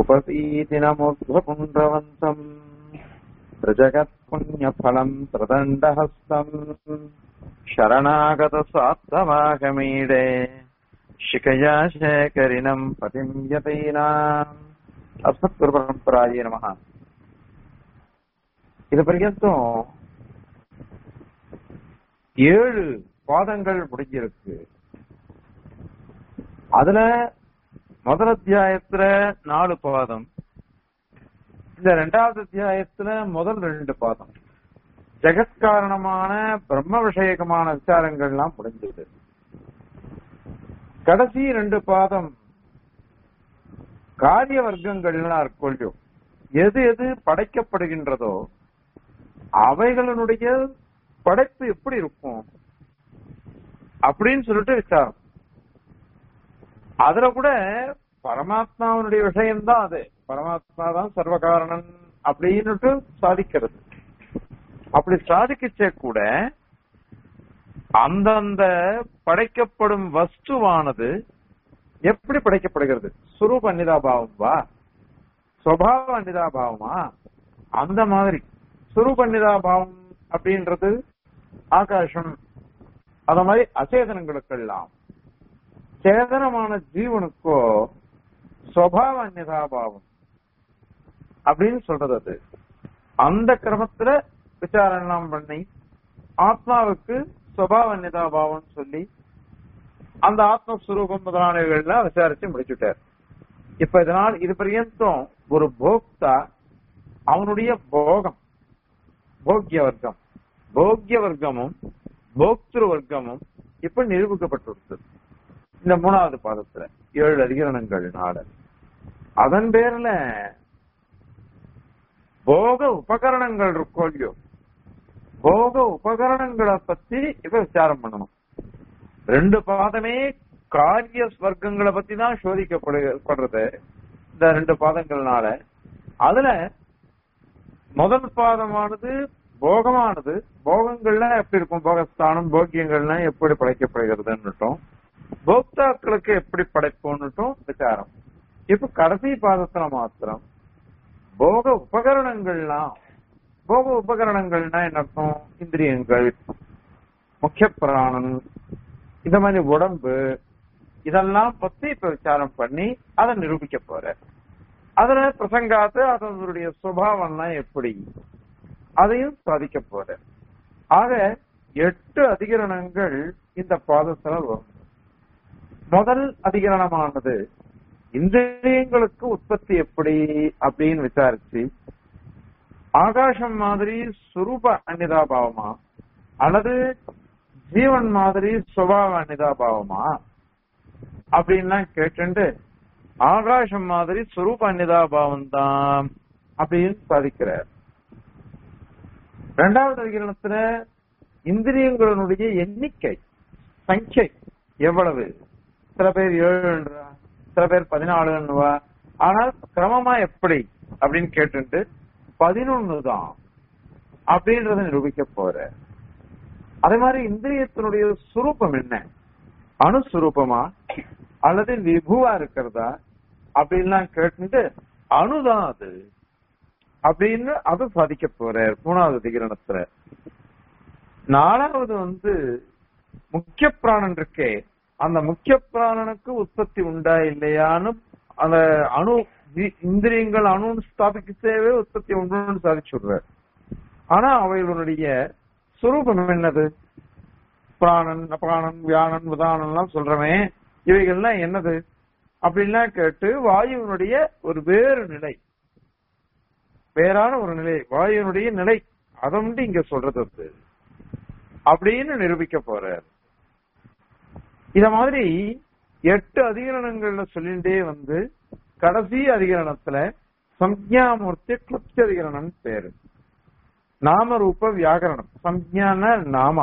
उपपीतिनमुग्धपुण्ड्रवन्तम् प्रजगत्पुण्यफलम् प्रदण्डहस्तम् शरणागतस्वात्तवाहमीडे शिखया शेखरिणम् पतिम् यतीनाम् अस्मत्कुरुपरम्परायै नमः இது பர்யந்தம் ஏழு பாதங்கள் முடிஞ்சிருக்கு அதுல முதல் அத்தியாயத்துல நாலு பாதம் இந்த ரெண்டாவது அத்தியாயத்துல முதல் ரெண்டு பாதம் ஜெகத்காரணமான பிரம்ம விஷயகமான விசாரங்கள்லாம் முடிஞ்சது கடைசி ரெண்டு பாதம் காரிய வர்க்கங்கள்லாம் இருக்கொள்ளியோ எது எது படைக்கப்படுகின்றதோ அவைகளினுடைய படைப்பு எப்படி இருக்கும் அப்படின்னு சொல்லிட்டு விசாரம் அதுல கூட பரமாத்மாவனுடைய விஷயம்தான் அது பரமாத்மா தான் சர்வகாரணன் அப்படின்னுட்டு சாதிக்கிறது அப்படி சாதிக்கச்சே கூட அந்தந்த படைக்கப்படும் வஸ்துவானது எப்படி படைக்கப்படுகிறது சுரூப அந்நிதாபாவம் வா சுவாவ அந்நிதாபாவமா அந்த மாதிரி சுரூப அந்நிதாபாவம் அப்படின்றது ஆகாசம் அத மாதிரி அச்சேதனங்களுக்கெல்லாம் சேதனமான ஜீவனுக்கோ சுவாவ அந்நிதாபாவம் அப்படின்னு சொல்றது அது அந்த கிரமத்துல விசாரணம் பண்ணி ஆத்மாவுக்கு சுவாவ அந்நிதாபாவம் சொல்லி அந்த ஆத்மஸ்வரூபம் முதலானவைகள்லாம் விசாரிச்சு முடிச்சுட்டார் இப்ப இதனால் இது பர்யந்தம் ஒரு போக்தா அவனுடைய போகம் போக்கிய வர்க்கம் போக்கிய வர்க்கமும் போக்திரு வர்க்கமும் இப்ப நிரூபிக்கப்பட்டுள்ளது இந்த மூணாவது பாதத்துல ஏழு அதிகரணங்கள்னால அதன் பேர்ல போக உபகரணங்கள் இருக்கோ இல்லையோ போக உபகரணங்களை பத்தி இப்ப விசாரம் பண்ணணும் ரெண்டு பாதமே காரிய வர்க்கங்களை பத்தி தான் சோதிக்கப்படுறது இந்த ரெண்டு பாதங்கள்னால அதுல முதல் பாதமானது போகமானது போகங்கள்லாம் எப்படி இருக்கும் போகஸ்தானம் போக்கியங்கள்லாம் எப்படி படைக்கப்படுகிறதுன்னுட்டும் போக்தாக்களுக்கு எப்படி படைப்போன்னுட்டும் விசாரம் இப்ப கடைசி பாதத்துல மாத்திரம் போக உபகரணங்கள்லாம் போக உபகரணங்கள்னா என்ன அர்த்தம் இந்திரியங்கள் முக்கிய பிராணன் இந்த மாதிரி உடம்பு இதெல்லாம் பத்தி இப்ப விசாரம் பண்ணி அதை நிரூபிக்க போற அதுல பிரசங்காத்து அதனுடைய சுபாவம்லாம் எப்படி அதையும் சாதிக்க போற ஆக எட்டு அதிகரணங்கள் இந்த பாதத்துல வரும் முதல் அதிகரணமானது இந்திரியங்களுக்கு உற்பத்தி எப்படி அப்படின்னு விசாரிச்சு ஆகாசம் மாதிரி சுரூப அந்நிதாபாவமா அல்லது ஜீவன் மாதிரி சுபாவ அந்நிதாபாவமா அப்படின்லாம் கேட்டு ஆகாசம் மாதிரி சுரூப அந்நிதாபாவம் தான் அப்படின்னு சாதிக்கிறார் இரண்டாவது அதிகரணத்துல இந்திரியங்களுடைய எண்ணிக்கை சங்கை எவ்வளவு சில பேர் ஏழுன்றா சில பேர் பதினாலுன்னுவா ஆனால் கிரமமா எப்படி அப்படின்னு கேட்டு பதினொன்னு தான் அப்படின்றத நிரூபிக்க போற அதே மாதிரி இந்திரியத்தினுடைய சுரூபம் என்ன அணுசுரூபமா அல்லது விபுவா இருக்கிறதா அப்படின்லாம் கேட்டு அணுதான் அது அப்படின்னு அதை சாதிக்க போறார் மூணாவது திகிரணத்துல நாலாவது வந்து முக்கிய பிராணன் இருக்கே அந்த முக்கிய பிராணனுக்கு உற்பத்தி உண்டா இல்லையான்னு அந்த அணு இந்திரியங்கள் அணுன்னு ஸ்தாபிக்கவே உற்பத்தி உண்டுன்னு சாதிச்சுடுறார் ஆனா அவைகளுடைய சுரூபம் என்னது பிராணன் அபானன் வியானன் உதானன் எல்லாம் சொல்றமே இவைகள்லாம் என்னது அப்படின்லாம் கேட்டு வாயுவினுடைய ஒரு வேறு நிலை வேறான ஒரு நிலை வாயுனுடைய நிலை அதை வந்து இங்க சொல்றது அது அப்படின்னு நிரூபிக்க போறார் இத மாதிரி எட்டு அதிகரணங்கள்ல சொல்லிட்டே வந்து கடைசி அதிகரணத்துல சம்ஞாமூர்த்தி கிளுப்தி அதிகரணம் பேரு நாம ரூப வியாகரணம் சம்ஞான நாமா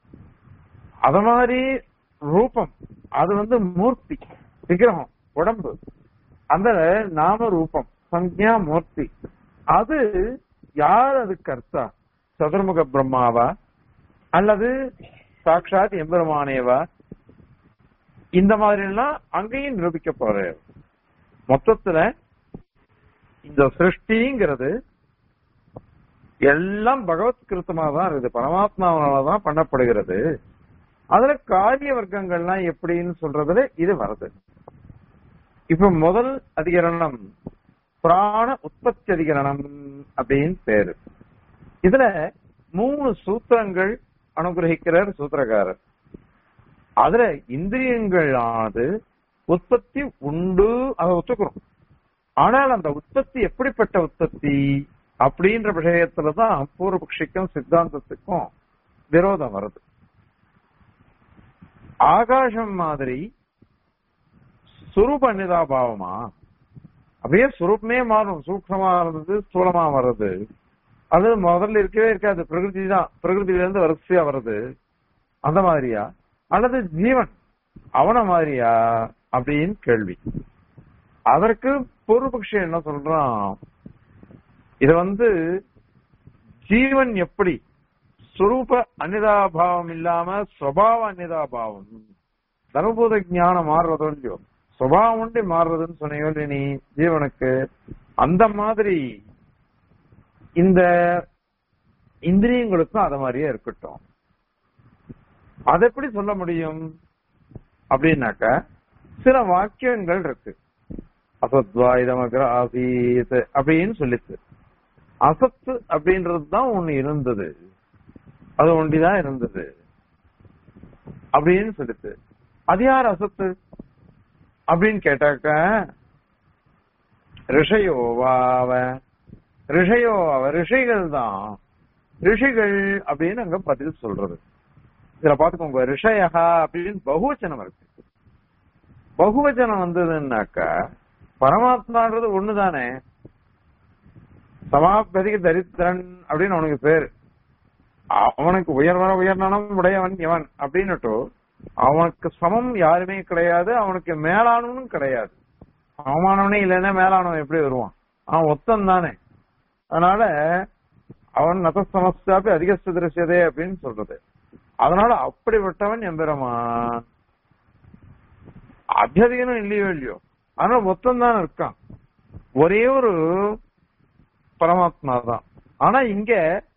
அத மாதிரி ரூபம் அது வந்து மூர்த்தி விக்கிரகம் உடம்பு அந்த நாம ரூபம் சம்ஞா மூர்த்தி அது யார் அது கர்த்தா சதுர்முக பிரம்மாவா அல்லது சாட்சாத் எம்பெருமானேவா இந்த மாதிரி எல்லாம் அங்கேயும் நிரூபிக்க போறாரு மொத்தத்துல இந்த சிருஷ்டிங்கிறது எல்லாம் பகவத் கிருத்தமா தான் இருக்குது பரமாத்மாவால தான் பண்ணப்படுகிறது அதுல காரிய வர்க்கங்கள்லாம் எப்படின்னு சொல்றதுல இது வருது இப்ப முதல் அதிகரணம் பிராண உற்பத்தி அதிகரணம் அப்படின்னு பேரு இதுல மூணு சூத்திரங்கள் அனுகிரகிக்கிறார் சூத்திரக்காரர் அதுல இந்திரியங்கள் ஆனது உற்பத்தி உண்டு அதை ஒத்துக்கிறோம் ஆனால் அந்த உற்பத்தி எப்படிப்பட்ட உற்பத்தி அப்படின்ற விஷயத்துலதான் பூர்வபக்ஷிக்கும் சித்தாந்தத்துக்கும் விரோதம் வருது ஆகாசம் மாதிரி சுரூப அநிதாபாவமா அப்படியே சுரூபமே மாறும் சூக்ஷமா இருந்தது ஸ்தூலமா வர்றது அது முதல்ல இருக்கவே இருக்காது பிரகிருதி தான் பிரகிருதியில இருந்து வரிசையா வருது அந்த மாதிரியா அல்லது ஜீவன் அவன மாதிரியா அப்படின்னு கேள்வி அதற்கு பூர்வபக்ஷம் என்ன சொல்றான் இது வந்து ஜீவன் எப்படி சுரூப அநிதாபாவம் இல்லாம சுவாவ அநிதாபாவம் தர்மபூத ஞானம் மாறுறதோ இல்லையோ சுபாவம் உண்டு மாறுறதுன்னு சொன்னீங்க நீ ஜீவனுக்கு அந்த மாதிரி இந்த இந்திரியங்களுக்கும் அத மாதிரியே இருக்கட்டும் அது எப்படி சொல்ல முடியும் அப்படின்னாக்க சில வாக்கியங்கள் இருக்கு அசத்வா இதமகிர ஆசீத் அப்படின்னு சொல்லிச்சு அசத்து அப்படின்றது தான் ஒண்ணு இருந்தது அது ஒண்டிதான் இருந்தது அப்படின்னு சொல்லிச்சு அது யார் அசத்து அப்படின்னு கேட்டாக்க ரிஷயோவாவ ரிஷயோவாவ ரிஷிகள் தான் ரிஷிகள் அப்படின்னு அங்க பதில் சொல்றது இதுல பாத்துக்கோங்க ரிஷயகா அப்படின்னு பகுவச்சனம் இருக்கு பகுவச்சனம் வந்ததுன்னாக்க பரமாத்மான்றது ஒண்ணுதானே சமாபதிக தரித்திரன் அப்படின்னு அவனுக்கு பேரு அவனுக்கு உயர்வன உயர்நனம் உடையவன் எவன் அப்படின்னுட்டு அவனுக்கு சமம் யாருமே கிடையாது அவனுக்கு மேலானவனும் கிடையாது அவமானவனே இல்லைன்னா மேலானவன் எப்படி வருவான் அவன் ஒத்தன் தானே அதனால அவன் நத சமஸ்தாப்பி அதிக திருஷ்யதே அப்படின்னு சொல்றது அதனால அப்படிப்பட்டவன் எம்பெருமான் அத்தியதிகனும் இல்லையோ இல்லையோ ஆனா மொத்தம் தான் இருக்கான் ஒரே ஒரு பரமாத்மா தான் ஆனா இங்க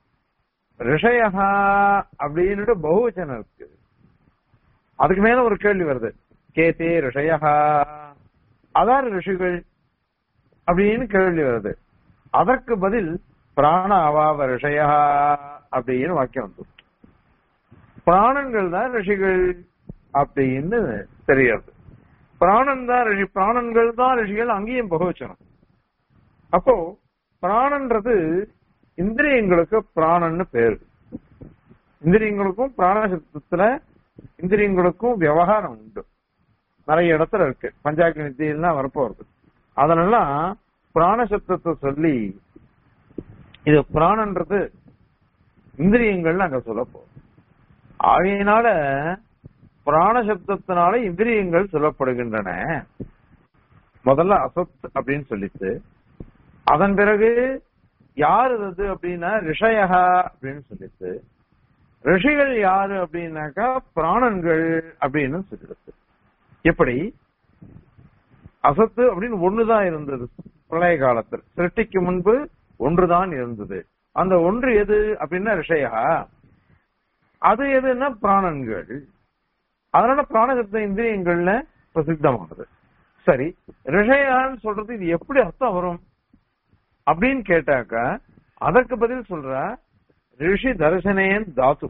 ரிஷயகா அப்படின்னுட்டு பகுவச்சனம் இருக்கு அதுக்கு மேல ஒரு கேள்வி வருது கேதே ரிஷயகா அதார் ரிஷிகள் அப்படின்னு கேள்வி வருது அதற்கு பதில் பிராண அவாவ ரிஷயா அப்படின்னு வாக்கியம் வந்து பிராணங்கள் தான் ரிஷிகள் அப்படின்னு தெரியாது பிராணன் தான் ரிஷி பிராணன்கள் தான் ரிஷிகள் அங்கேயும் பகவச்சனம் அப்போ பிராணன்றது இந்திரியங்களுக்கு பிராணன்னு பேரு இந்திரியங்களுக்கும் பிராணசப்தத்துல இந்திரியங்களுக்கும் விவகாரம் உண்டு நிறைய இடத்துல இருக்கு பஞ்சாக்க நித்தியெல்லாம் வரப்போறது அதனெல்லாம் பிராணசப்தத்தை சொல்லி இது பிராணன்றது இந்திரியங்கள் அங்க சொல்ல போறோம் ஆகையினால பிராணசப்தத்தினால இந்திரியங்கள் சொல்லப்படுகின்றன முதல்ல அசத் அப்படின்னு சொல்லிட்டு அதன் பிறகு யாரு அது அப்படின்னா ரிஷயகா அப்படின்னு சொல்லிட்டு ரிஷிகள் யாரு அப்படின்னாக்கா பிராணன்கள் அப்படின்னு சொல்லிடுது எப்படி அசத்து அப்படின்னு ஒண்ணுதான் இருந்தது பிரளய காலத்தில் சிருஷ்டிக்கு முன்பு ஒன்றுதான் இருந்தது அந்த ஒன்று எது அப்படின்னா ரிஷயா அது எதுன்னா பிராணன்கள் அதனால பிராணசப்த இந்திரியங்கள்ல பிரசித்தமானது சரி ரிஷயான்னு சொல்றது இது எப்படி அர்த்தம் வரும் அப்படின்னு கேட்டாக்க அதற்கு பதில் சொல்ற ரிஷி தரிசனேன் தாத்து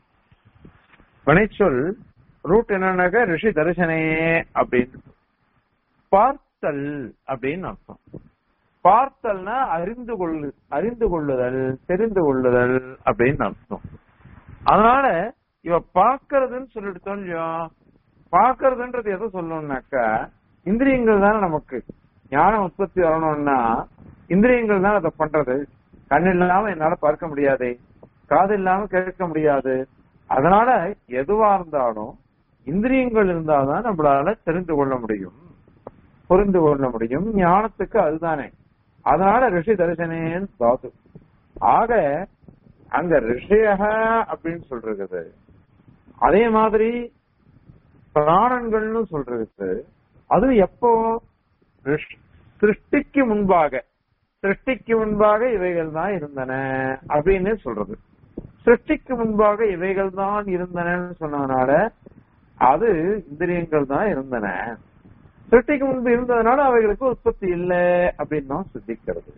வினைச்சொல் ரூட் என்னன்னாக்க ரிஷி தரிசனே அப்படின்னு பார்த்தல் அப்படின்னு அர்த்தம் பார்த்தல்னா அறிந்து கொள்ளு அறிந்து கொள்ளுதல் தெரிந்து கொள்ளுதல் அப்படின்னு அர்த்தம் அதனால இவ பாக்குறதுன்னு சொல்லிட்டு இல்லையோ பாக்குறதுன்றது எதை சொல்லணும்னாக்கா இந்திரியங்கள் தானே நமக்கு ஞான உற்பத்தி வரணும்னா இந்திரியங்கள் தான் அதை பண்றது கண் இல்லாம என்னால பார்க்க முடியாது காது இல்லாம கேட்க முடியாது அதனால எதுவா இருந்தாலும் இந்திரியங்கள் இருந்தாதான் நம்மளால தெரிந்து கொள்ள முடியும் புரிந்து கொள்ள முடியும் ஞானத்துக்கு அதுதானே அதனால ரிஷி தரிசனேன் தாது ஆக அங்க ரிஷியக அப்படின்னு சொல்றது அதே மாதிரி பிராணன்கள்னு சொல்றது அது எப்போ சிருஷ்டிக்கு முன்பாக சிருஷ்டிக்கு முன்பாக இவைகள் தான் இருந்தன அப்படின்னு சொல்றது சிருஷ்டிக்கு முன்பாக இவைகள் தான் இருந்தனன்னு சொன்னதுனால அது இந்திரியங்கள் தான் இருந்தன சிருஷ்டிக்கு முன்பு இருந்ததுனால அவைகளுக்கு உற்பத்தி இல்லை அப்படின்னு தான் சித்திக்கிறது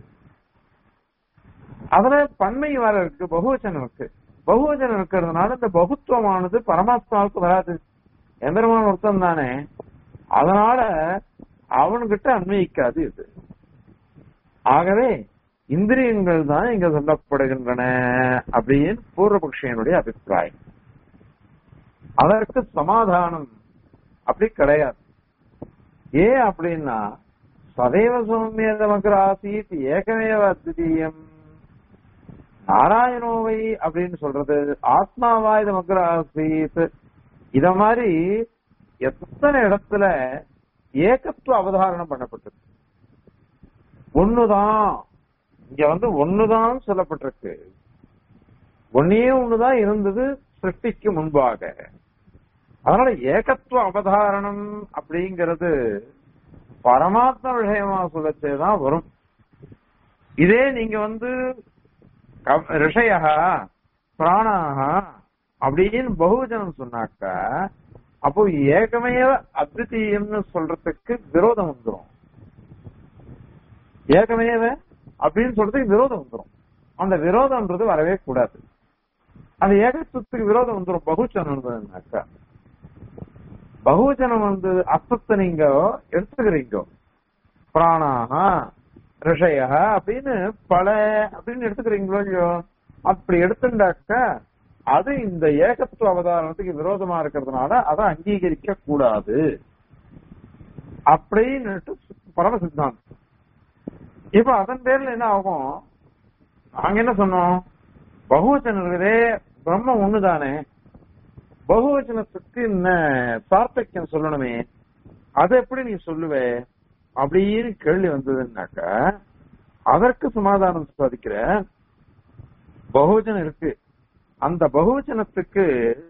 அதுல பன்மை வர இருக்கு பகுவச்சனம் இருக்கு பகுவச்சனம் இருக்கிறதுனால இந்த பகுத்துவமானது பரமாத்மாவுக்கு வராது எந்திரமான ஒருத்தம் தானே அதனால அவன்கிட்ட அன்வயிக்காது இது ஆகவே இந்திரியங்கள் தான் இங்க சொல்லப்படுகின்றன அப்படின்னு பூர்வபக்ஷியனுடைய அபிப்பிராயம் அதற்கு சமாதானம் அப்படி கிடையாது ஏன் அப்படின்னா சதைவ சௌமிய நமக்கு ஆசீத் ஏகமேவ அத்விதீயம் நாராயணோவை அப்படின்னு சொல்றது ஆத்மாவாய் நமக்கு ஆசீத் இத மாதிரி எத்தனை இடத்துல ஏகத்துவ அவதாரணம் பண்ணப்பட்டிருக்கு ஒண்ணுதான் இங்க வந்து ஒண்ணுதான் சொல்லப்பட்டிருக்கு ஒன்னே ஒண்ணுதான் இருந்தது சிருஷ்டிக்கு முன்பாக அதனால ஏகத்துவ அவதாரணம் அப்படிங்கிறது பரமாத்ம விஷயமா சொல்லச்சேதான் வரும் இதே நீங்க வந்து ரிஷயா பிராணாக அப்படின்னு பகுஜனம் சொன்னாக்க அப்போ ஏகமேவ அத்விதீயம்னு சொல்றதுக்கு விரோதம் வந்துடும் ஏகமேவ அப்படின்னு சொல்றதுக்கு விரோதம் வந்துடும் அந்த விரோதம்ன்றது வரவே கூடாது அந்த ஏகத்துவத்துக்கு விரோதம் வந்துடும் பகுஜனம்னாக்கா பகுஜனம் வந்து அர்த்தத்தை நீங்க எடுத்துக்கிறீங்க பிராணாக ரிஷய அப்படின்னு பல அப்படின்னு எடுத்துக்கிறீங்களோ இல்லையோ அப்படி எடுத்துட்டாக்க அது இந்த ஏகத்துவ அவதாரணத்துக்கு விரோதமா இருக்கிறதுனால அதை அங்கீகரிக்க கூடாது அப்படின்னு பரம சித்தாந்தம் இப்ப அதன் பேர்ல என்ன ஆகும் நாங்க என்ன சொன்னோம் பகுவச்சனர்களே பிரம்ம ஒண்ணுதானே பகுவச்சனத்துக்கு என்ன சார்த்தக்கியம் சொல்லணுமே அதை எப்படி நீ சொல்லுவே அப்படின்னு கேள்வி வந்ததுன்னாக்க அதற்கு சமாதானம் சாதிக்கிற பகுஜனம் இருக்கு அந்த பகுவச்சனத்துக்கு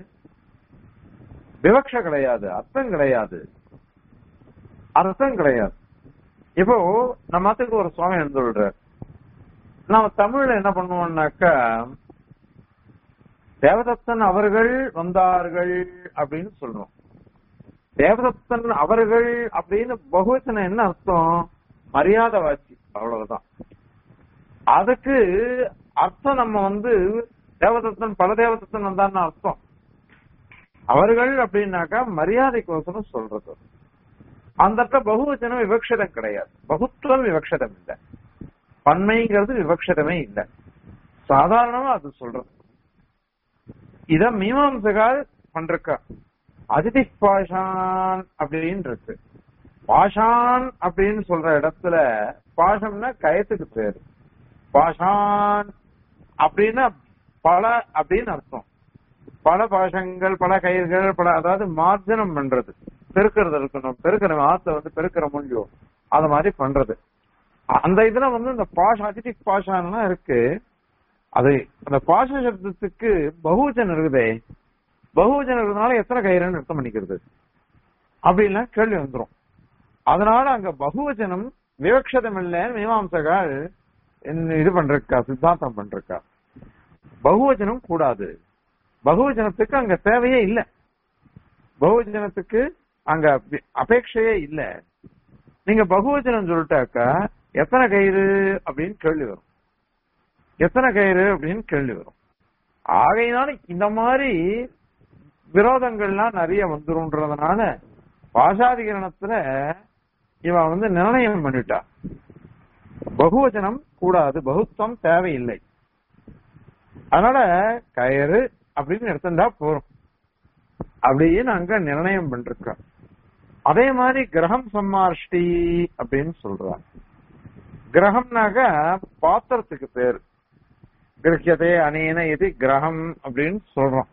விவக்ஷ கிடையாது அர்த்தம் கிடையாது அர்த்தம் கிடையாது இப்போ நம்மத்துக்கு ஒரு சுவாமி எழுந்துள்ளார் நாம தமிழ்ல என்ன பண்ணுவோம்னாக்கா தேவதத்தன் அவர்கள் வந்தார்கள் அப்படின்னு சொல்றோம் தேவதத்தன் அவர்கள் அப்படின்னு பகுவச்சனம் என்ன அர்த்தம் மரியாதை வாட்சி அவ்வளவுதான் அதுக்கு அர்த்தம் நம்ம வந்து தேவதத்தன் பல தேவதத்தன் வந்தான்னு அர்த்தம் அவர்கள் அப்படின்னாக்கா மரியாதைக்கோசரம் சொல்றது அந்த இடத்துல பகுவச்சனம் விவக்ஷதம் கிடையாது பகுத்துவம் விவக்ஷதம் இல்லை பன்மைங்கிறது விவக்ஷதமே இல்லை சாதாரணமா அது சொல்றது இத மீமாம்சகால் பண்றக்கா அதிதி பாஷான் அப்படின்னு இருக்கு பாஷான் அப்படின்னு சொல்ற இடத்துல பாஷம்னா கயத்துக்கு பேரு பாஷான் அப்படின்னா பல அப்படின்னு அர்த்தம் பல பாஷங்கள் பல கயிர்கள் பல அதாவது மார்ஜனம் பண்றது பெருக்கிறது இருக்கணும் பெருக்கிற ஆத்த வந்து பெருக்கிற முடியும் அது மாதிரி பண்றது அந்த இதுல வந்து இந்த பாஷ அதிதி பாஷான்னா இருக்கு அது அந்த பாஷ சப்தத்துக்கு பகுஜன் இருக்குதே பகுஜன் இருக்கிறதுனால எத்தனை கயிறுன்னு அர்த்தம் பண்ணிக்கிறது அப்படின்லாம் கேள்வி வந்துரும் அதனால அங்க பகுவச்சனம் விவக்ஷதம் இல்லைன்னு மீமாம்சகால் இது பண்றக்கா சித்தாந்தம் பண்றக்கா பகுவச்சனம் கூடாது பகுவச்சனத்துக்கு அங்க தேவையே இல்லை பகுவச்சனத்துக்கு அங்க அபேட்சையே இல்ல நீங்க பகுவச்சனம் சொல்லிட்டாக்கா எத்தனை கயிறு அப்படின்னு கேள்வி வரும் எத்தனை கயிறு அப்படின்னு கேள்வி வரும் ஆகையினால இந்த மாதிரி விரோதங்கள்லாம் நிறைய வந்துரும்ன்றதுனால பாஷாதிகரணத்துல இவன் வந்து நிர்ணயம் பண்ணிட்டா பகுவச்சனம் கூடாது பகுத்துவம் தேவையில்லை அதனால கயிறு அப்படின்னு எடுத்துட்டா போறோம் அப்படின்னு அங்க நிர்ணயம் பண்ணிருக்க அதே மாதிரி கிரகம் சம்மார்ஷ்டி அப்படின்னு சொல்றாங்க கிரகம்னாக்க பாத்திரத்துக்கு பேரு கிரகியதே அனேன இது கிரகம் அப்படின்னு சொல்றோம்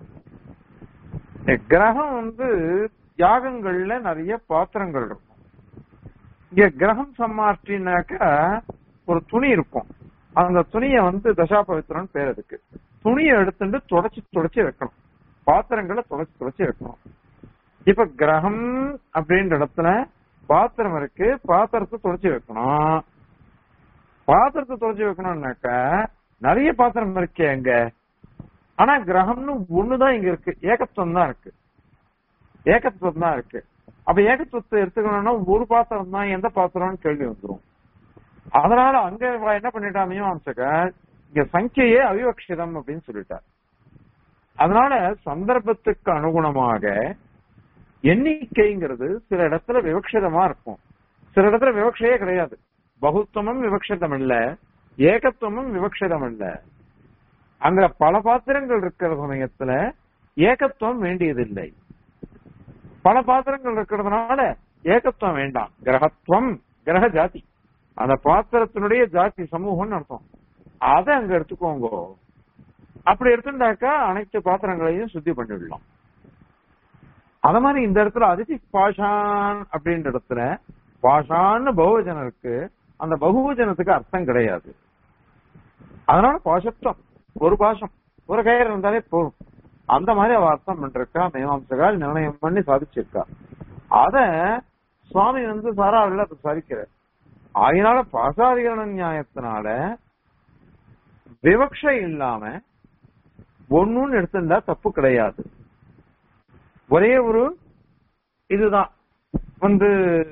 கிரகம் வந்து யாகங்கள்ல நிறைய பாத்திரங்கள் இருக்கும் இங்க கிரகம் சம்மார்த்தினாக்கா ஒரு துணி இருக்கும் அந்த துணியை வந்து தசாபவித்திரன் பேர் அதுக்கு துணியை எடுத்துட்டு தொடச்சு தொடச்சு வைக்கணும் பாத்திரங்களை தொடச்சு தொடச்சு வைக்கணும் இப்ப கிரகம் அப்படின்ற இடத்துல பாத்திரம் இருக்கு பாத்திரத்தை தொடச்சு வைக்கணும் பாத்திரத்தை துடைச்சு வைக்கணும்னாக்கா நிறைய பாத்திரம் இருக்கே அங்க ஆனா கிரகம்னு ஒண்ணுதான் இங்க இருக்கு ஏகத்துவம் தான் இருக்கு ஏகத்துவம் தான் இருக்கு அப்ப ஏகத்துவத்தை எடுத்துக்கணும்னா ஒரு பாத்திரம் தான் எந்த பாத்திரம்னு கேள்வி வந்துரும் அதனால அங்க இவ என்ன பண்ணிட்டாமையும் அமைச்சக்க இங்க சங்கியே அவிவக்ஷிதம் அப்படின்னு சொல்லிட்டார் அதனால சந்தர்ப்பத்துக்கு அனுகுணமாக எண்ணிக்கைங்கிறது சில இடத்துல விவக்ஷிதமா இருக்கும் சில இடத்துல விவக்ஷையே கிடையாது பகுத்துவமும் விவக்ஷிதம் இல்ல ஏகத்துவமும் விவக்ஷிதம் இல்ல அங்க பல பாத்திரங்கள் இருக்கிற சமயத்துல ஏகத்துவம் வேண்டியதில்லை பல பாத்திரங்கள் இருக்கிறதுனால ஏகத்துவம் வேண்டாம் கிரகத்துவம் கிரக ஜாதி அந்த பாத்திரத்தினுடைய ஜாதி சமூகம்னு அர்த்தம் அதை அங்க எடுத்துக்கோங்க அப்படி எடுத்துட்டாக்கா அனைத்து பாத்திரங்களையும் சுத்தி பண்ணிடலாம் அத மாதிரி இந்த இடத்துல அதிதி பாஷான் அப்படின்ற இடத்துல பாஷான்னு பகுவஜனம் இருக்கு அந்த பகுவஜனத்துக்கு அர்த்தம் கிடையாது அதனால பாஷத்துவம் ஒரு பாஷம் ஒரு கயிறு இருந்தாலே போதும் அந்த மாதிரி அவ அர்த்தம் பண்ணிருக்கா மீமாம்சகால் நிர்ணயம் பண்ணி சாதிச்சிருக்கா அத சுவாமி வந்து சாராவில் சாதிக்கிறார் அதனால பாசாதிகரண நியாயத்தினால விவக்ஷை இல்லாம ஒண்ணுன்னு எடுத்திருந்தா தப்பு கிடையாது ஒரே ஒரு இதுதான் வந்து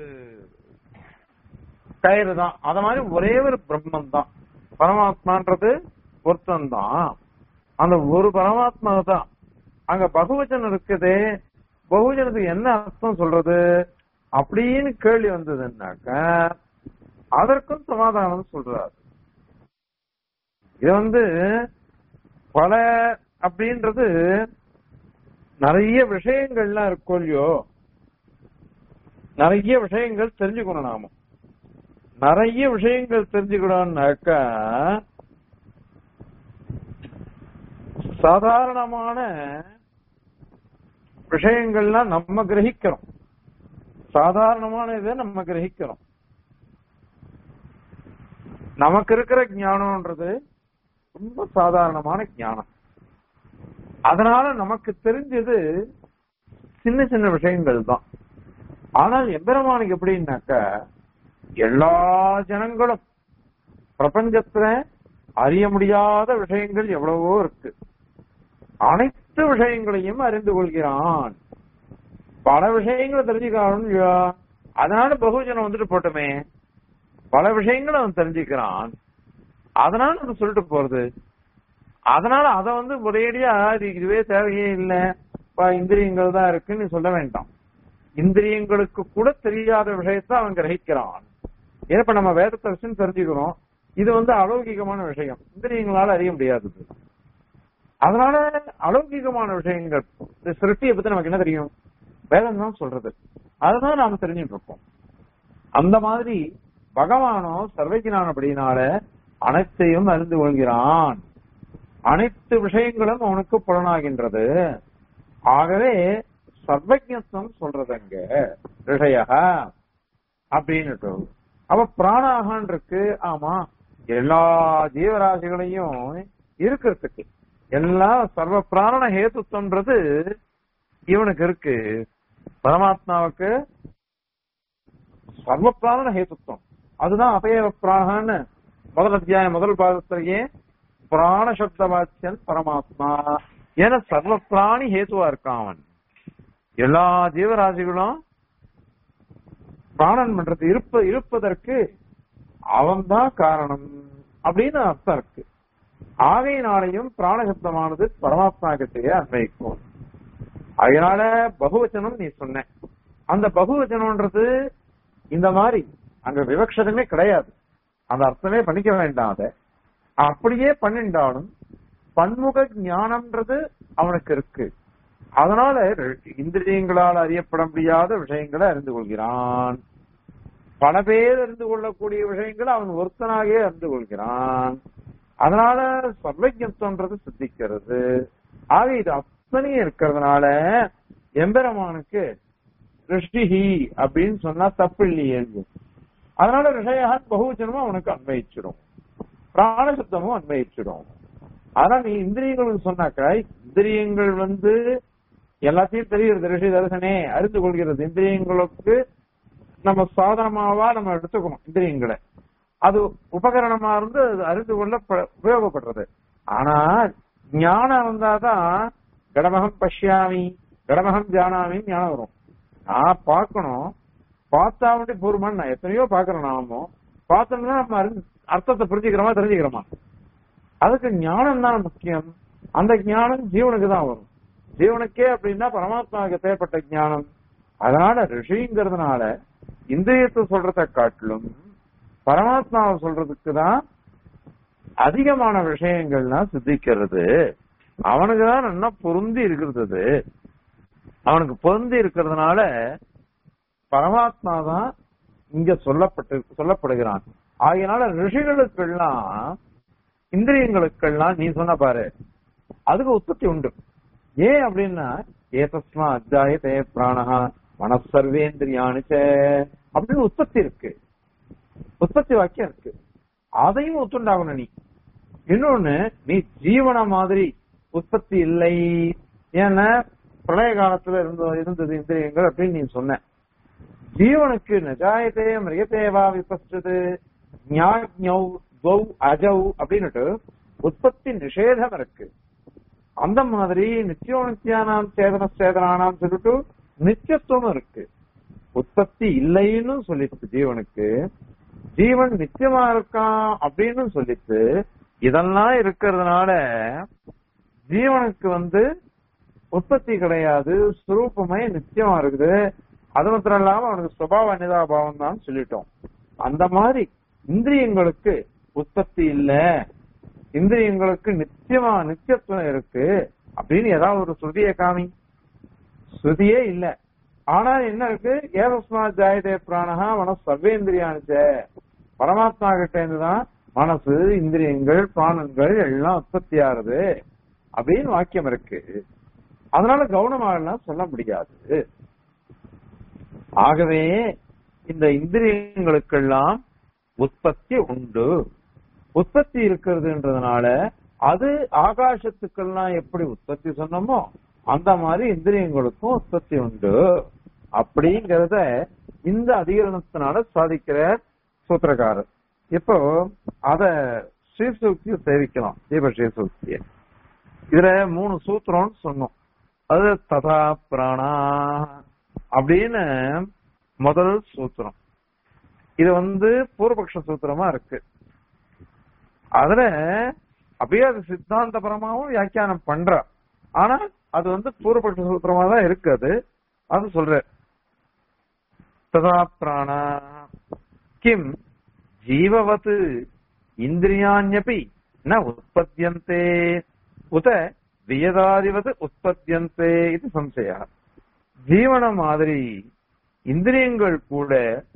கயிறு தான் அத மாதிரி ஒரே ஒரு பிரம்மன் தான் பரமாத்மான்றது ஒருத்தன் தான் அந்த ஒரு பரமாத்மா தான் அங்க பகுவச்சனம் இருக்குது பகுஜனத்துக்கு என்ன அர்த்தம் சொல்றது அப்படின்னு கேள்வி வந்ததுன்னாக்க அதற்கும் சமாதானம் சொல்றாரு இது வந்து பல அப்படின்றது நிறைய விஷயங்கள்லாம் இருக்கும் இல்லையோ நிறைய விஷயங்கள் தெரிஞ்சுக்கணும் நாம நிறைய விஷயங்கள் தெரிஞ்சுக்கணும்னாக்கா சாதாரணமான விஷயங்கள்லாம் நம்ம கிரகிக்கிறோம் சாதாரணமான இதை நம்ம கிரகிக்கிறோம் நமக்கு இருக்கிற ஞானம்ன்றது ரொம்ப சாதாரணமான ஞானம் அதனால நமக்கு தெரிஞ்சது சின்ன சின்ன விஷயங்கள் தான் ஆனால் எம்பெருமானுக்கு எப்படின்னாக்க எல்லா ஜனங்களும் பிரபஞ்சத்துல அறிய முடியாத விஷயங்கள் எவ்வளவோ இருக்கு அனைத்து விஷயங்களையும் அறிந்து கொள்கிறான் பல விஷயங்களை தெரிஞ்சுக்கணும் இல்லையா அதனால பகுஜனம் வந்துட்டு போட்டுமே பல விஷயங்களை அவன் தெரிஞ்சுக்கிறான் அதனால அது சொல்லிட்டு போறது அதனால அத வந்து ஒரேடியா இது இதுவே தேவையே இல்ல இந்திரியங்கள் தான் இருக்குன்னு சொல்ல வேண்டாம் இந்திரியங்களுக்கு கூட தெரியாத விஷயத்த அவன் கிரகிக்கிறான் ஏன்னா இப்ப நம்ம வேதத்தை விஷயம் தெரிஞ்சுக்கிறோம் இது வந்து அலௌகிகமான விஷயம் இந்திரியங்களால அறிய முடியாதது அதனால அலௌகிகமான விஷயங்கள் இந்த சிருஷ்டியை பத்தி நமக்கு என்ன தெரியும் வேதம் தான் சொல்றது அதுதான் நாம தெரிஞ்சுட்டு இருக்கோம் அந்த மாதிரி பகவானோ சர்வஜனானபடினால அனைத்தையும் அறிந்து கொள்கிறான் அனைத்து விஷயங்களும் அவனுக்கு புலனாகின்றது ஆகவே சர்வஜத்துவம் சொல்றது அங்க ரிஷய அப்படின்னு அவ பிராணாகான் இருக்கு ஆமா எல்லா ஜீவராசிகளையும் இருக்கிறதுக்கு எல்லாம் சர்வ பிராண ஹேத்துவம்ன்றது இவனுக்கு இருக்கு பரமாத்மாவுக்கு சர்வ பிராண ஹேத்துவம் அதுதான் அபயவ பிராணன்னு முதல் அத்தியாயம் முதல் பாதத்திலேயே பிராண சப்த வாக்கியன் பரமாத்மா ஏன்னா சர்வ பிராணி ஹேத்துவா இருக்கான் அவன் எல்லா ஜீவராசிகளும் பிராணன் பண்றது இருப்ப இருப்பதற்கு அவன்தான் காரணம் அப்படின்னு அர்த்தம் இருக்கு ஆகையினாலையும் பிராணசப்தமானது பரமாத்மா கிட்டேயே அன்வைக்கும் அதனால பகுவச்சனம் நீ சொன்ன அந்த பகுவச்சனம்ன்றது இந்த மாதிரி அங்க விவக்ஷதமே கிடையாது அந்த அர்த்தமே பண்ணிக்க வேண்டாம் அத அப்படியே பண்ணிண்டாலும் பன்முக ஞானம்ன்றது அவனுக்கு இருக்கு அதனால இந்திரியங்களால் அறியப்பட முடியாத விஷயங்களை அறிந்து கொள்கிறான் பல பேர் அறிந்து கொள்ளக்கூடிய விஷயங்களை அவன் ஒருத்தனாகவே அறிந்து கொள்கிறான் அதனால சர்வஜத்துவன்றது சித்திக்கிறது ஆக இது அத்தனையும் இருக்கிறதுனால எம்பெருமானுக்கு ரிஷிஹி அப்படின்னு சொன்னா தப்பு இல்லையே அதனால ரிஷயான் பகுவச்சனமும் அவனுக்கு அன்வயிச்சிடும் பிராணசப்தமும் அன்வயிச்சிடும் ஆனா நீ இந்திரியங்கள் சொன்னாக்கா இந்திரியங்கள் வந்து எல்லாத்தையும் தெரிகிறது ரிஷி தரிசனே அறிந்து கொள்கிறது இந்திரியங்களுக்கு நம்ம சாதனமாவா நம்ம எடுத்துக்கணும் இந்திரியங்களை அது உபகரணமா இருந்து அது அறிந்து கொள்ள ப- உபயோகப்படுறது ஆனா ஞானம் இருந்தாதான் கடமகம் பஷ்யாமி கடமகம் ஜானாமி ஞானம் வரும் நான் பார்க்கணும் பார்த்தா மட்டும் பூர்வம் நான் எத்தனையோ பாக்குறேன் நாமும் பார்த்தோம்னா நம்ம அறிந்து அர்த்தத்தை புரிஞ்சுக்கிறோமா தெரிஞ்சுக்கிறோமா அதுக்கு ஞானம் தான் முக்கியம் அந்த ஞானம் ஜீவனுக்கு தான் வரும் ஜீவனுக்கே அப்படின்னா பரமாத்மாவுக்கு தேவைப்பட்ட ஞானம் அதனால ரிஷிங்கிறதுனால இந்திரியத்தை சொல்றதை காட்டிலும் பரமாத்மாவை சொல்றதுக்கு தான் அதிகமான விஷயங்கள்லாம் சித்திக்கிறது அவனுக்கு தான் நல்லா பொருந்தி இருக்கிறது அது. அவனுக்கு பொருந்தி இருக்கிறதுனால பரமாத்மா தான் இங்க சொல்லப்பட்டு சொல்லப்படுகிறான் ஆகையினால ரிஷிகளுக்கெல்லாம் இந்திரியங்களுக்கெல்லாம் நீ சொன்ன பாரு அதுக்கு உற்பத்தி உண்டு ஏன் அப்படின்னா ஏதஸ்மா அத்தியாயத்தே பிராணஹா மனசர்வேந்திரியானுச்ச அப்படின்னு உற்பத்தி இருக்கு உற்பத்தி வாக்கியம் இருக்கு அதையும் ஒத்துண்டாகணும் நீ இன்னொன்னு நீ ஜீவன மாதிரி உற்பத்தி இல்லை ஏன்னா பிரளய காலத்துல இருந்த இருந்தது இந்திரியங்கள் அப்படின்னு நீ சொன்ன ஜீவனுக்கு நஜாயத்தே மிருகத்தேவா விபஸ்டது ஞாஞௌ துவௌ அஜௌ அப்படின்னுட்டு உற்பத்தி நிஷேதம் இருக்கு அந்த மாதிரி நித்தியோ நித்தியானாம் சேதன சேதனானாம் சொல்லிட்டு நித்தியத்துவம் இருக்கு உற்பத்தி இல்லைன்னு சொல்லிட்டு ஜீவனுக்கு ஜீவன் நித்தியமா இருக்கான் அப்படின்னு சொல்லிட்டு இதெல்லாம் இருக்கிறதுனால ஜீவனுக்கு வந்து உற்பத்தி கிடையாது சுரூபமே நித்தியமா இருக்குது அது மாத்திரம் இல்லாம அவனுக்கு சுபாவ அனிதாபாவம் தான் சொல்லிட்டோம் அந்த மாதிரி இந்திரியங்களுக்கு உற்பத்தி இல்ல இந்திரியங்களுக்கு நித்தியமா நித்தியத்துவம் இருக்கு அப்படின்னு ஏதாவது ஒரு ஸ்ருதியை காமி ஸ்ருதியே இல்ல ஆனா என்ன இருக்கு ஏதஸ்மா ஜாயதே பிராணஹா மனசு சர்வேந்திரியானுச்ச பரமாத்மா கிட்ட இருந்துதான் மனசு இந்திரியங்கள் பிராணங்கள் எல்லாம் உற்பத்தி ஆறுது அப்படின்னு வாக்கியம் இருக்கு அதனால கவனமாகலாம் சொல்ல முடியாது ஆகவே இந்த இந்திரியங்களுக்கெல்லாம் உற்பத்தி உண்டு உற்பத்தி இருக்கிறதுன்றதுனால அது ஆகாசத்துக்கெல்லாம் எப்படி உற்பத்தி சொன்னோமோ அந்த மாதிரி இந்திரியங்களுக்கும் உற்பத்தி உண்டு அப்படிங்கறத இந்த அதிகரணத்தினால சாதிக்கிற சூத்திரக்காரர் இப்போ அத ஸ்ரீசூக்தியை சேவிக்கலாம் தீப ஸ்ரீசூக்திய இதுல மூணு சூத்திரம்னு சொன்னோம் அது ததா பிராணா அப்படின்னு முதல் சூத்திரம் இது வந்து பூர்வபக்ஷ சூத்திரமா இருக்கு அதுல அப்படியே அது சித்தாந்தபரமாவும் வியாக்கியானம் பண்ற ஆனா அது வந்து பூர்வபக்ஷ சூத்திரமா தான் இருக்கு அது அது சொல்ற ததா பிராணா கிம் ஜீவவத் இந்திரியாண்யபி ந உற்பத்தியந்தே உத வியதாதிவத் உற்பத்தியந்தே இது சம்சய ஜீவன மாதிரி இந்திரியங்கள் கூட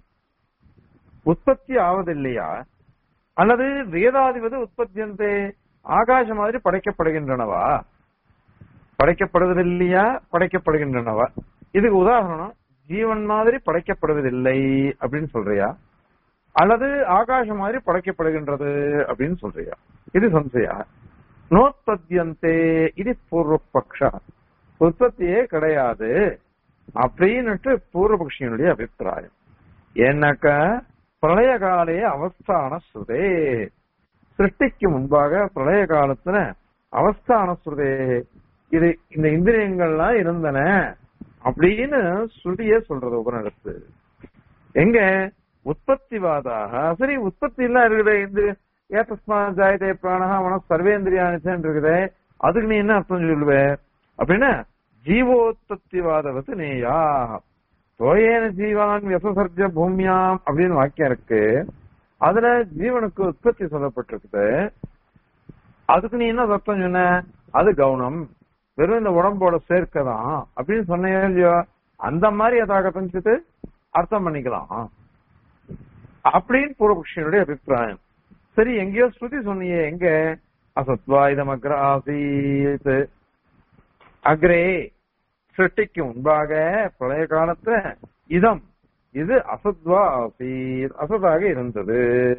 உற்பத்தி ஆவதில்லையா அல்லது வேதாதிபதி உற்பத்தியந்தே ஆகாச மாதிரி படைக்கப்படுகின்றனவா படைக்கப்படுவதில்லையா படைக்கப்படுகின்றனவா இதுக்கு உதாரணம் ஜீவன் மாதிரி படைக்கப்படுவதில்லை அப்படின்னு சொல்றியா அல்லது ஆகாசம் மாதிரி படைக்கப்படுகின்றது அப்படின்னு சொல்றியா இது சம்சயா நோத்பத்தியந்தே இது பூர்வபக்ஷ உற்பத்தியே கிடையாது அப்படின்னுட்டு பூர்வபக்ஷியனுடைய அபிப்பிராயம் ஏன்னாக்க பிரளய காலே அவஸ்தான ஸ்ருதே சிருஷ்டிக்கு முன்பாக பிரளய காலத்துல அவஸ்தான ஸ்ருதே இது இந்த இந்திரியங்கள்லாம் இருந்தன அப்படின்னு ஸ்ருதியே சொல்றது உபநிடத்து எங்க உற்பத்திவாதாக சரி உற்பத்தி எல்லாம் இருக்குது இந்த ஏதஸ்மா ஜாயதே பிராணஹா மன சர்வேந்திரியானிச்சன் இருக்குது அதுக்கு நீ என்ன அர்த்தம் சொல்லுவ அப்படின்னா ஜீவோத்பத்திவாதவத்து நேயா தோயேன ஜீவான் வியசசர்ஜ பூமியாம் அப்படின்னு வாக்கியம் இருக்கு அதுல ஜீவனுக்கு உற்பத்தி சொல்லப்பட்டிருக்குது அதுக்கு நீ என்ன அர்த்தம் சொன்ன அது கவுனம் வெறும் இந்த உடம்போட சேர்க்கதான் அப்படின்னு சொன்னேன் இல்லையோ அந்த மாதிரி அதாக பஞ்சிட்டு அர்த்தம் பண்ணிக்கலாம் அப்படின்னு பூர்வபக்ஷனுடைய அபிப்பிராயம் சரி எங்கேயோ ஸ்ருதி சொன்னியே எங்க அசத்வா இதம் அக்ர ஆசீத் அக்ரே சிருஷ்டிக்கு முன்பாக பிரளய காலத்துல இதம் இது அசத்வா ஆசீத் அசத்தாக இருந்தது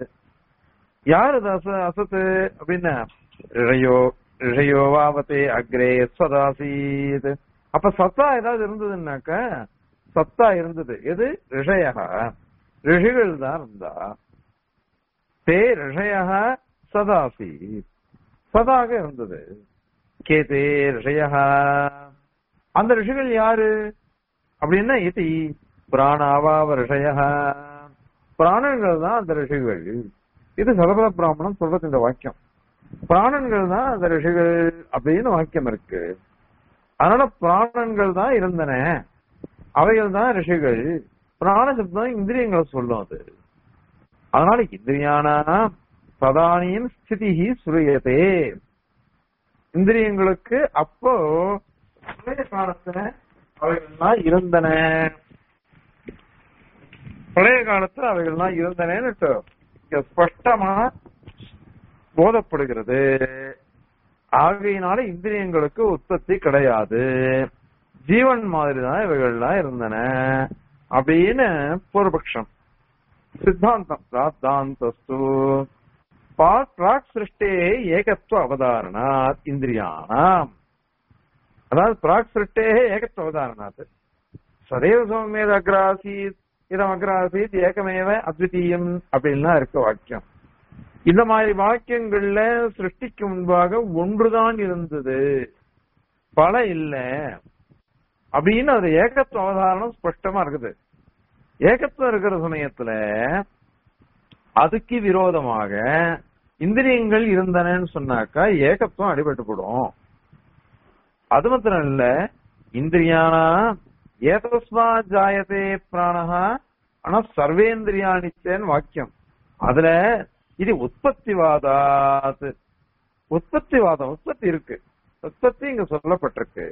யார் இது அச அசத்து அப்படின்னா ரிஷயோ ரிஷயோவாவத்தே அக்ரே சதாசீத் அப்ப சத்தா ஏதாவது இருந்ததுன்னாக்க சத்தா இருந்தது எது ரிஷயா ரிஷிகள் தான் இருந்தா தே ரிஷய சதாசி சதாக இருந்தது கே தே ரிஷய அந்த ரிஷிகள் யாரு அப்படின்னா இது பிராணாவாவ ரிஷய பிராணன்கள் தான் அந்த ரிஷிகள் இது சதபத பிராமணம் சொல்றது இந்த வாக்கியம் பிராணன்கள் தான் அந்த ரிஷிகள் அப்படின்னு வாக்கியம் இருக்கு அதனால பிராணன்கள் தான் இருந்தன அவைகள் தான் ரிஷிகள் பிராண சப்தம் இந்திரியங்களை சொல்லும் அது அதனால இந்திரியானா சதானியின் ஸ்திதி சுரியதே இந்திரியங்களுக்கு அப்போ பழைய காலத்துல அவைகள்லாம் இருந்தன பழைய காலத்துல அவைகள்லாம் இருந்தனன்னு இங்க ஸ்பஷ்டமா போதப்படுகிறது ஆகையினால இந்திரியங்களுக்கு உற்பத்தி கிடையாது ஜீவன் மாதிரி தான் இவைகள்லாம் இருந்தன அப்படின்னு பூர்வபக்ஷம் சித்தாந்தம் சித்தாந்தஸ்து பிராக் சிருஷ்டே ஏகத்துவ அவதாரணாத் இந்திரியானாம் அதாவது பிராக் சிருஷ்டே ஏகத்துவ அவதாரணாத் சதேவ சமமேத அக்ராசீத் இதம் அக்ராசீத் ஏகமேவ அத்விதீயம் அப்படின்லாம் இருக்க வாக்கியம் இந்த மாதிரி வாக்கியங்கள்ல சிருஷ்டிக்கு முன்பாக ஒன்றுதான் இருந்தது பல இல்ல அப்படின்னு அது ஏகத்துவ அவதாரணம் ஸ்பஷ்டமா இருக்குது ஏகத்துவம் இருக்கிற சமயத்துல அதுக்கு விரோதமாக இந்திரியங்கள் இருந்தனன்னு சொன்னாக்கா ஏகத்துவம் அடிபட்டு போடும் அது மாத்திரம் இல்ல இந்திரியானா ஏதஸ்மா ஜாயதே பிராணஹா ஆனா சர்வேந்திரியானிச்சேன்னு வாக்கியம் அதுல இது உற்பத்திவாதாத் உற்பத்திவாதம் உற்பத்தி இருக்கு உற்பத்தி இங்க சொல்லப்பட்டிருக்கு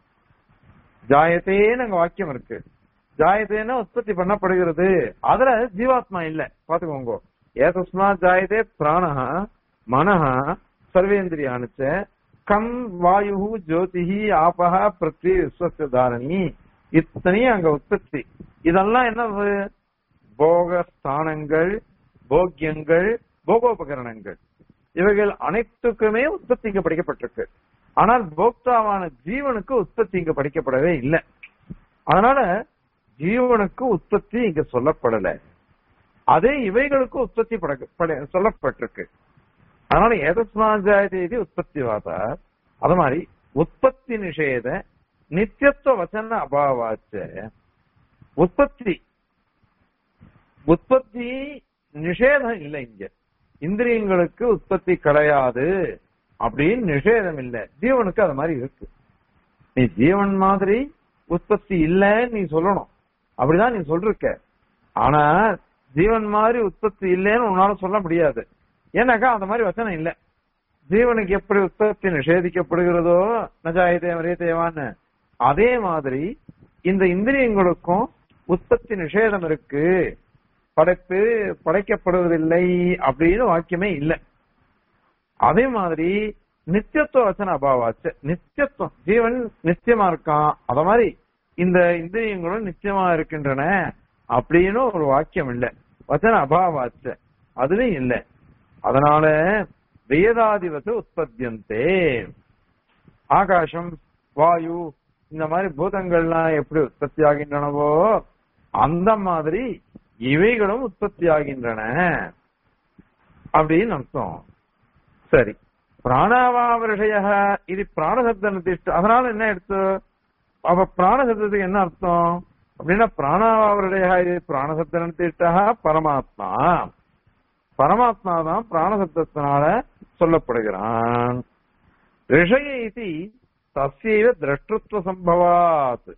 ஜாயத்தேன்னு அங்க வாக்கியம் இருக்கு ஜாயத்தேன்னா உற்பத்தி பண்ணப்படுகிறது அதுல ஜீவாத்மா இல்ல பாத்துக்கோங்க ஏதஸ்மா ஜாயதே பிராணஹா மனஹா சர்வேந்திரியானுச்ச கம் வாயு ஜோதிஹி ஆபஹ பிருத்வி விஸ்வஸ்ய தாரணி இத்தனையும் அங்க உற்பத்தி இதெல்லாம் என்னது போக ஸ்தானங்கள் போக்கியங்கள் போகோபகரணங்கள் இவைகள் அனைத்துக்குமே உற்பத்தி இங்க படிக்கப்பட்டிருக்கு ஆனால் போக்தாவான ஜீவனுக்கு உற்பத்தி இங்க படிக்கப்படவே இல்லை அதனால ஜீவனுக்கு உற்பத்தி இங்க சொல்லப்படல அதே இவைகளுக்கு உற்பத்தி பட- பட- சொல்லப்பட்டிருக்கு அதனால ஏதஸ்மாஜாயதி உற்பத்தி வாதா அது மாதிரி உற்பத்தி நிஷேத நித்தியத்துவ வச்சன அபாவாச்ச உற்பத்தி உற்பத்தி நிஷேதம் இல்லை இங்க இந்திரியங்களுக்கு உற்பத்தி கிடையாது அப்படின்னு நிஷேதம் இல்லை ஜீவனுக்கு அது மாதிரி இருக்கு நீ ஜீவன் மாதிரி உற்பத்தி இல்லைன்னு நீ சொல்லணும் அப்படிதான் நீ சொல்றிருக்க ஆனா ஜீவன் மாதிரி உற்பத்தி இல்லைன்னு உன்னால சொல்ல முடியாது ஏன்னாக்கா அந்த மாதிரி வச்சனம் இல்ல ஜீவனுக்கு எப்படி உற்பத்தி நிஷேதிக்கப்படுகிறதோ நஜாயதே மரியதேவான்னு அதே மாதிரி இந்த இந்திரியங்களுக்கும் உற்பத்தி நிஷேதம் இருக்கு படைப்பு படைக்கப்படுவதில்லை அப்படின்னு வாக்கியமே இல்லை அதே மாதிரி நித்தியத்துவ வச்சன அபாவாச்சு நித்தியத்துவம் ஜீவன் நித்தியமா இருக்கான் அத மாதிரி இந்த இந்திரியங்களும் நித்தியமா இருக்கின்றன அப்படின்னு ஒரு வாக்கியம் இல்ல வச்சன அபாவாச்சு அதுவும் இல்ல அதனால வேதாதிபத்து உற்பத்தியந்தே ஆகாசம் வாயு இந்த மாதிரி பூதங்கள்லாம் எப்படி உற்பத்தி ஆகின்றனவோ அந்த மாதிரி இவைகளும் உற்பத்தி ஆகின்றன அப்படின்னு அர்த்தம் சரி பிராணாவாவருஷய இது பிராணசப்த நிர்திஷ்ட அதனால என்ன எடுத்து அப்ப பிராணசப்தத்துக்கு என்ன அர்த்தம் அப்படின்னா பிராணாவாவருடைய இது பிராணசப்த நிர்திஷ்டா பரமாத்மா பரமாத்மா தான் பிராணசப்தத்தினால சொல்லப்படுகிறான் ரிஷய இது தஸ்யைவ திரஷ்டத்துவ சம்பவாத்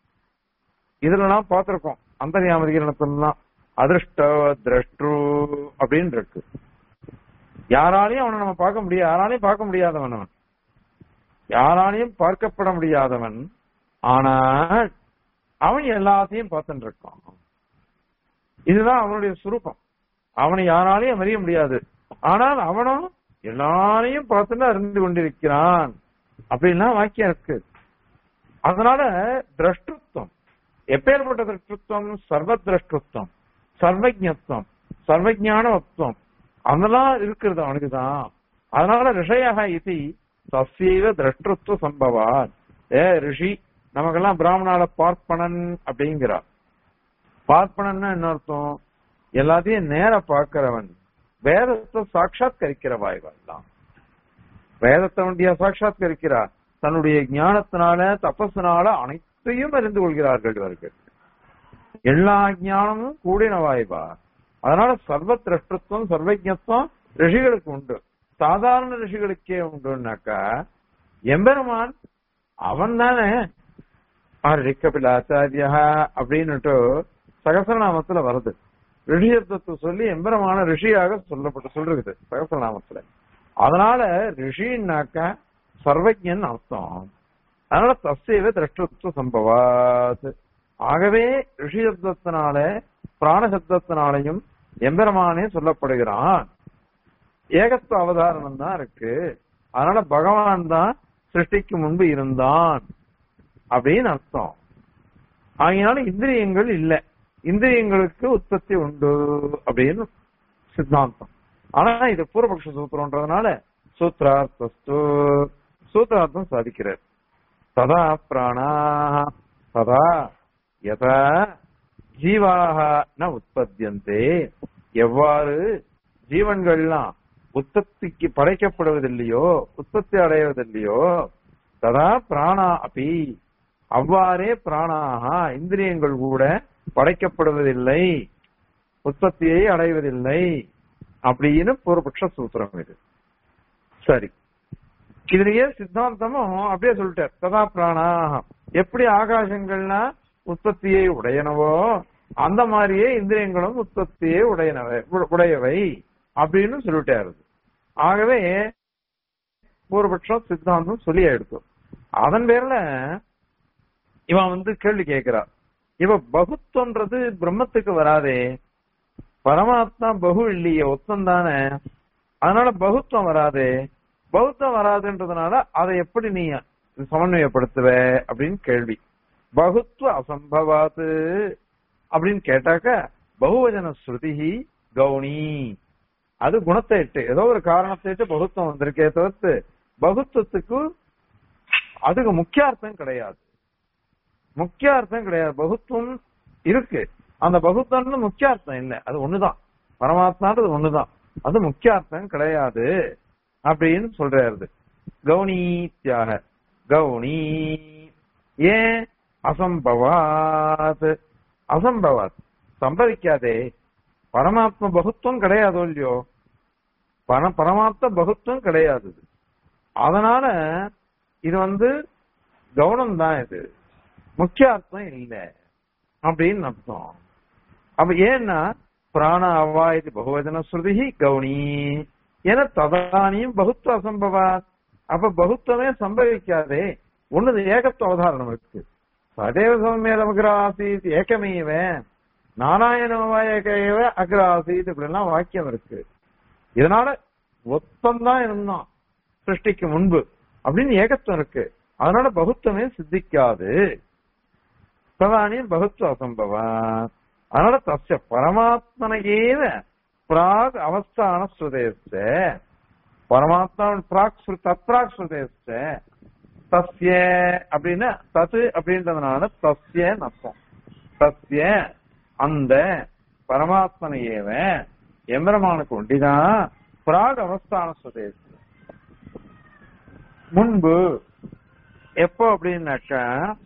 இதுலலாம் பார்த்திருக்கோம் அந்தர்யாமதிகரணத்திலாம் அதிருஷ்ட திரஷ்டு அப்படின்னு இருக்கு யாராலையும் அவனை நம்ம பார்க்க முடியாது யாராலையும் பார்க்க முடியாதவன் அவன் யாராலையும் பார்க்கப்பட முடியாதவன் ஆனால் அவன் எல்லாத்தையும் பார்த்துட்டு இருக்கான் இதுதான் அவனுடைய சுரூபம் அவனை யாராலையும் அறிய முடியாது ஆனால் அவனும் எல்லாரையும் பார்த்துட்டு அறிந்து கொண்டிருக்கிறான் அப்படின்லாம் வாக்கியம் இருக்கு அதனால திரஷ்டுத்வம் எப்பேற்பட்ட திரஷ்டுத்வம் சர்வ திரஷ்டுத்வம் சர்வஜத்துவம் சர்வஜானவத்துவம் அதெல்லாம் இருக்கிறது அவனுக்கு தான் அதனால ரிஷயா இது தஸ்யைவ திரஷ்டத்துவ சம்பவான் ஏ ரிஷி நமக்கெல்லாம் பிராமணால பார்ப்பனன் அப்படிங்கிறார் பார்ப்பனன்னா என்ன அர்த்தம் எல்லாத்தையும் நேர பார்க்கிறவன் வேதத்தை சாட்சாத்கரிக்கிறவா இவெல்லாம் வேதத்தை வண்டியா சாட்சாத்கரிக்கிறா தன்னுடைய ஞானத்தினால தபஸினால அனைத்தையும் அறிந்து கொள்கிறார்கள் இவர்கள் எல்லா ஞானமும் கூடினவாய்வா அதனால சர்வ திரஷ்டத்துவம் சர்வஜத்துவம் ரிஷிகளுக்கு உண்டு சாதாரண ரிஷிகளுக்கே உண்டுனாக்கா எம்பெருமான் அவன் தானே ரிக்கபிலாச்சாரியா அப்படின்னுட்டு சகசரநாமத்துல வருது ரிஷியத்துவத்தை சொல்லி எம்பெருமான ரிஷியாக சொல்லப்பட்டு சொல்றது சகசரநாமத்துல அதனால ரிஷின்னாக்கா சர்வஜன் அர்த்தம் அதனால தஸ்யவ திரஷ்டத்துவ சம்பவாத் ஆகவே ரிஷி சப்தத்தினால பிராண சப்தத்தினாலையும் எம்பெருமானே சொல்லப்படுகிறான் ஏகத்துவ அவதாரணம் தான் இருக்கு அதனால பகவான் தான் சிருஷ்டிக்கு முன்பு இருந்தான் அப்படின்னு அர்த்தம் ஆகையினால இந்திரியங்கள் இல்ல இந்திரியங்களுக்கு உற்பத்தி உண்டு அப்படின்னு சித்தாந்தம் ஆனா இது பூர்வபக்ஷ சூத்திரம்ன்றதுனால சூத்ரார்த்தஸ்து சூத்ரார்த்தம் சாதிக்கிறார் ததா பிராணா ததா யதா ஜீவாக ந உற்பத்தியந்தே எவ்வாறு ஜீவன்கள்லாம் உற்பத்திக்கு படைக்கப்படுவதில்லையோ உற்பத்தி அடைவதில்லையோ ததா பிராணா அப்பி அவ்வாறே பிராணாக இந்திரியங்கள் கூட படைக்கப்படுவதில்லை உற்பத்தியை அடைவதில்லை அப்படின்னு பூர்வபக்ஷ சூத்திரம் இது சரி இதுலயே சித்தாந்தமும் அப்படியே சொல்லிட்டார் ததா பிராணாக எப்படி ஆகாசங்கள்னா உற்பத்தியை உடையனவோ அந்த மாதிரியே இந்திரியங்களும் உற்பத்தியை உடையனவை உடையவை அப்படின்னு சொல்லிட்டாரு ஆகவே பூர்வபட்சம் சித்தாந்தம் சொல்லி எடுத்தோம் அதன் பேர்ல இவன் வந்து கேள்வி கேட்கிறான் இவ பகுத்தொன்றது பிரம்மத்துக்கு வராதே பரமாத்மா பகு இல்லையே ஒத்தம் தானே அதனால பகுத்துவம் வராதே பௌத்தம் வராதுன்றதுனால அதை எப்படி நீ சமன்வயப்படுத்துவ அப்படின்னு கேள்வி பகுத்துவ அசம்பவாத்து அப்படின்னு கேட்டாக்க பகுவஜன ஸ்ருதி கவுனி அது குணத்தை இட்டு ஏதோ ஒரு காரணத்தை இட்டு பகுத்துவம் வந்திருக்கே தவிர்த்து பகுத்துவத்துக்கு அதுக்கு முக்கியார்த்தம் கிடையாது முக்கியார்த்தம் கிடையாது பகுத்துவம் இருக்கு அந்த பகுத்தம்னு முக்கியார்த்தம் இல்ல அது ஒண்ணுதான் பரமாத்மான்றது ஒண்ணுதான் அது முக்கியார்த்தம் கிடையாது அப்படின்னு சொல்றாரு கவுனித்யாக கவுனி ஏன் அசம்பவாத் அசம்பவாத் சம்பவிக்காதே பரமாத்ம பகுத்துவம் கிடையாதோ இல்லையோ பர பரமாத்ம பகுத்துவம் கிடையாது அதனால இது வந்து கவனம் தான் இது முக்கிய அர்த்தம் இல்லை அப்படின்னு அர்த்தம் அப்ப ஏன்னா பிராண அவா இது பகுவஜன ஸ்ருதி கவுனி என ததானியும் பகுத்துவ அசம்பவாத் அப்ப பகுத்துவமே சம்பவிக்காதே ஒண்ணு ஏகத்துவ அவதாரணம் இருக்கு சதேவ சௌமியம் அக்ராசீத் ஏகமேவ நாராயணமாய ஏகேவ அக்ராசீத் இப்படி எல்லாம் வாக்கியம் இருக்கு இதனால ஒத்தம்தான் இருந்தான் சிருஷ்டிக்கு முன்பு அப்படின்னு ஏகத்துவம் இருக்கு அதனால பகுத்துவமே சித்திக்காது ததானியும் பகுத்துவ அசம்பவம் அதனால தஸ்ய பரமாத்மனையேவ பிராக் அவஸ்தான ஸ்ருதேஸ்த பரமாத்மா பிராக் தத்ராக் ஸ்ருதேஸ்த தஸ்ய அப்படின்னா தத்து அப்படின்றதுனால தஸ்ய நத்தம் தஸ்ய அந்த பரமாத்மனையேவ எம்பெருமானுக்கு ஒண்டிதான் பிராக் அவஸ்தான சுதேசம் முன்பு எப்போ அப்படின்னாக்கா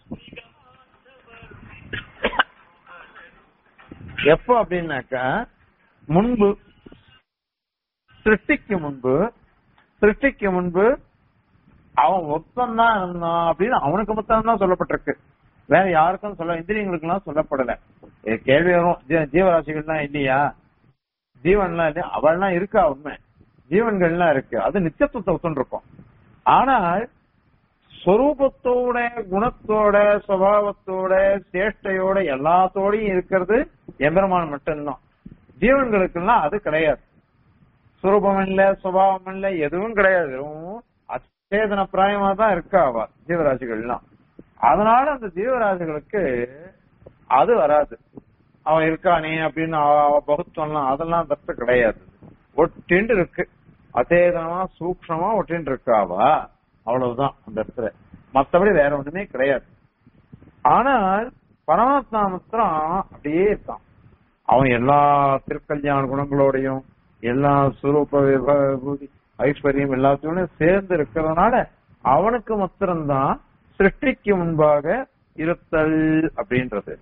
எப்போ அப்படின்னாக்கா முன்பு சிருஷ்டிக்கு முன்பு சிருஷ்டிக்கு முன்பு அவன் ஒத்தந்தான் இருந்தான் அப்படின்னு அவனுக்கு மொத்தம் தான் சொல்லப்பட்டிருக்கு வேற யாருக்கும் சொல்ல இந்திரியங்களுக்கு எல்லாம் சொல்லப்படல இது கேள்வி வரும் ஜீ- ஜீவராசிகள்லாம் இல்லையா ஜீவன்லாம் இல்லையா அவள்லாம் இருக்கா உண்மை ஜீவன்கள்லாம் இருக்கு அது நித்தியத்துவத்தை ஒத்துருக்கும் ஆனால் ஸ்வரூபத்தோட குணத்தோட சுபாவத்தோட சேஷ்டையோட எல்லாத்தோடையும் இருக்கிறது எம்பெருமான் மட்டும்தான் ஜீவன்களுக்கெல்லாம் அது கிடையாது சுரூபம் இல்ல சுபாவம் இல்ல எதுவும் கிடையாது வெறும் அச்சேதன பிராயமா தான் இருக்கா அவ ஜீவராசிகள்லாம் அதனால அந்த ஜீவராசிகளுக்கு அது வராது அவன் இருக்கானே அப்படின்னு அவ- அவ பகுத்துவம்லாம் அதெல்லாம் தப்பு கிடையாது ஒட்டின்னு இருக்கு அச்சேதனமா சூக்ஷமா ஒட்டின்னு இருக்காவா அவ்வளவுதான் அந்த இடத்துல மத்தபடி வேற ஒண்ணுமே கிடையாது ஆனால் பரமாத்மா மாத்திரம் அப்படியே இருக்கான் அவன் எல்லா திருக்கல்யாண குணங்களோடையும் எல்லா சுரூப விபூதி ஐஸ்வர்யம் எல்லாத்தையும் சேர்ந்து இருக்கிறதுனால அவனுக்கு மாத்திரம்தான் சிருஷ்டிக்கு முன்பாக இருத்தல் அப்படின்றது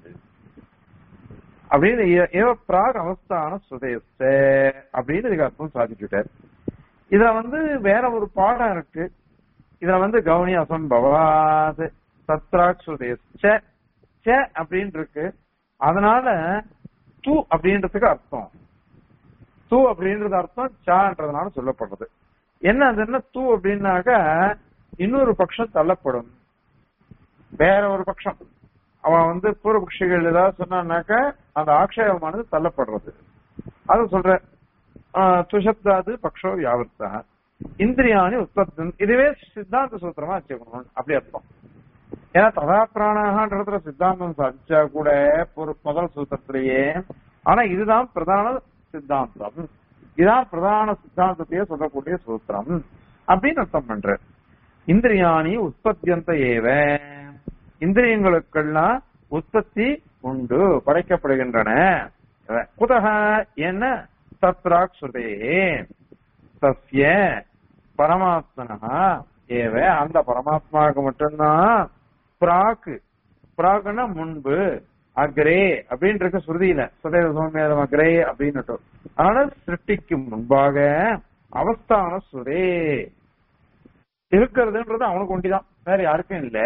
அப்படின்னு ஏ- ஏவ பிராக் அவஸ்தான சுதேச அப்படின்னு இதுக்கு அர்த்தம் சாதிச்சுட்டார் இதுல வந்து வேற ஒரு பாடம் இருக்கு இதுல வந்து கவுனி அசம்பவாது சத்ராக் சுதேச ச அப்படின்னு இருக்கு அதனால து அப்படின்றதுக்கு அர்த்தம் து அப்படின்றது அர்த்தம் சான்றதுனால சொல்லப்படுறது என்ன அது என்ன து அப்படின்னாக்க இன்னொரு பட்சம் தள்ளப்படும் வேற ஒரு பட்சம் அவன் வந்து பூர்வபக்ஷிகள் ஏதாவது சொன்னான்னாக்க அந்த ஆக்ஷேபமானது தள்ளப்படுறது அது சொல்ற ஆஹ், துஷப்தாது பக்ஷோ வியாவர்த்தா இந்திரியாணி உற்பத்தி இதுவே சித்தாந்த சூத்திரமா வச்சுக்கணும் அப்படி அர்த்தம் ஏன்னா ததா பிராணாகன்றதுல சித்தாந்தம் சாதிச்சா கூட ஒரு முதல் சூத்திரத்திலேயே ஆனா இதுதான் பிரதான சித்தாந்தம் இதான் பிரதான சித்தாந்தத்தையே சொல்லக்கூடிய சூத்திரம் அப்படின்னு அர்த்தம் பண்ற இந்திரியாணி உற்பத்தியந்த ஏவ இந்திரியங்களுக்கெல்லாம் உற்பத்தி உண்டு படைக்கப்படுகின்றன குதக என்ன தத்ராக் சுதே தஸ்ய பரமாத்மனா ஏவ அந்த பரமாத்மாவுக்கு மட்டும்தான் பிராக்கு பிராக்குன்னா முன்பு அக்ரே அப்படின்னு இருக்க ஸ்ருதியில சதேவ சோமியம் அக்ரே அப்படின்னு அதனால சிருஷ்டிக்கு முன்பாக அவஸ்தான சுரே இருக்கிறதுன்றது அவனுக்கு ஒண்டிதான் வேற யாருக்கும் இல்ல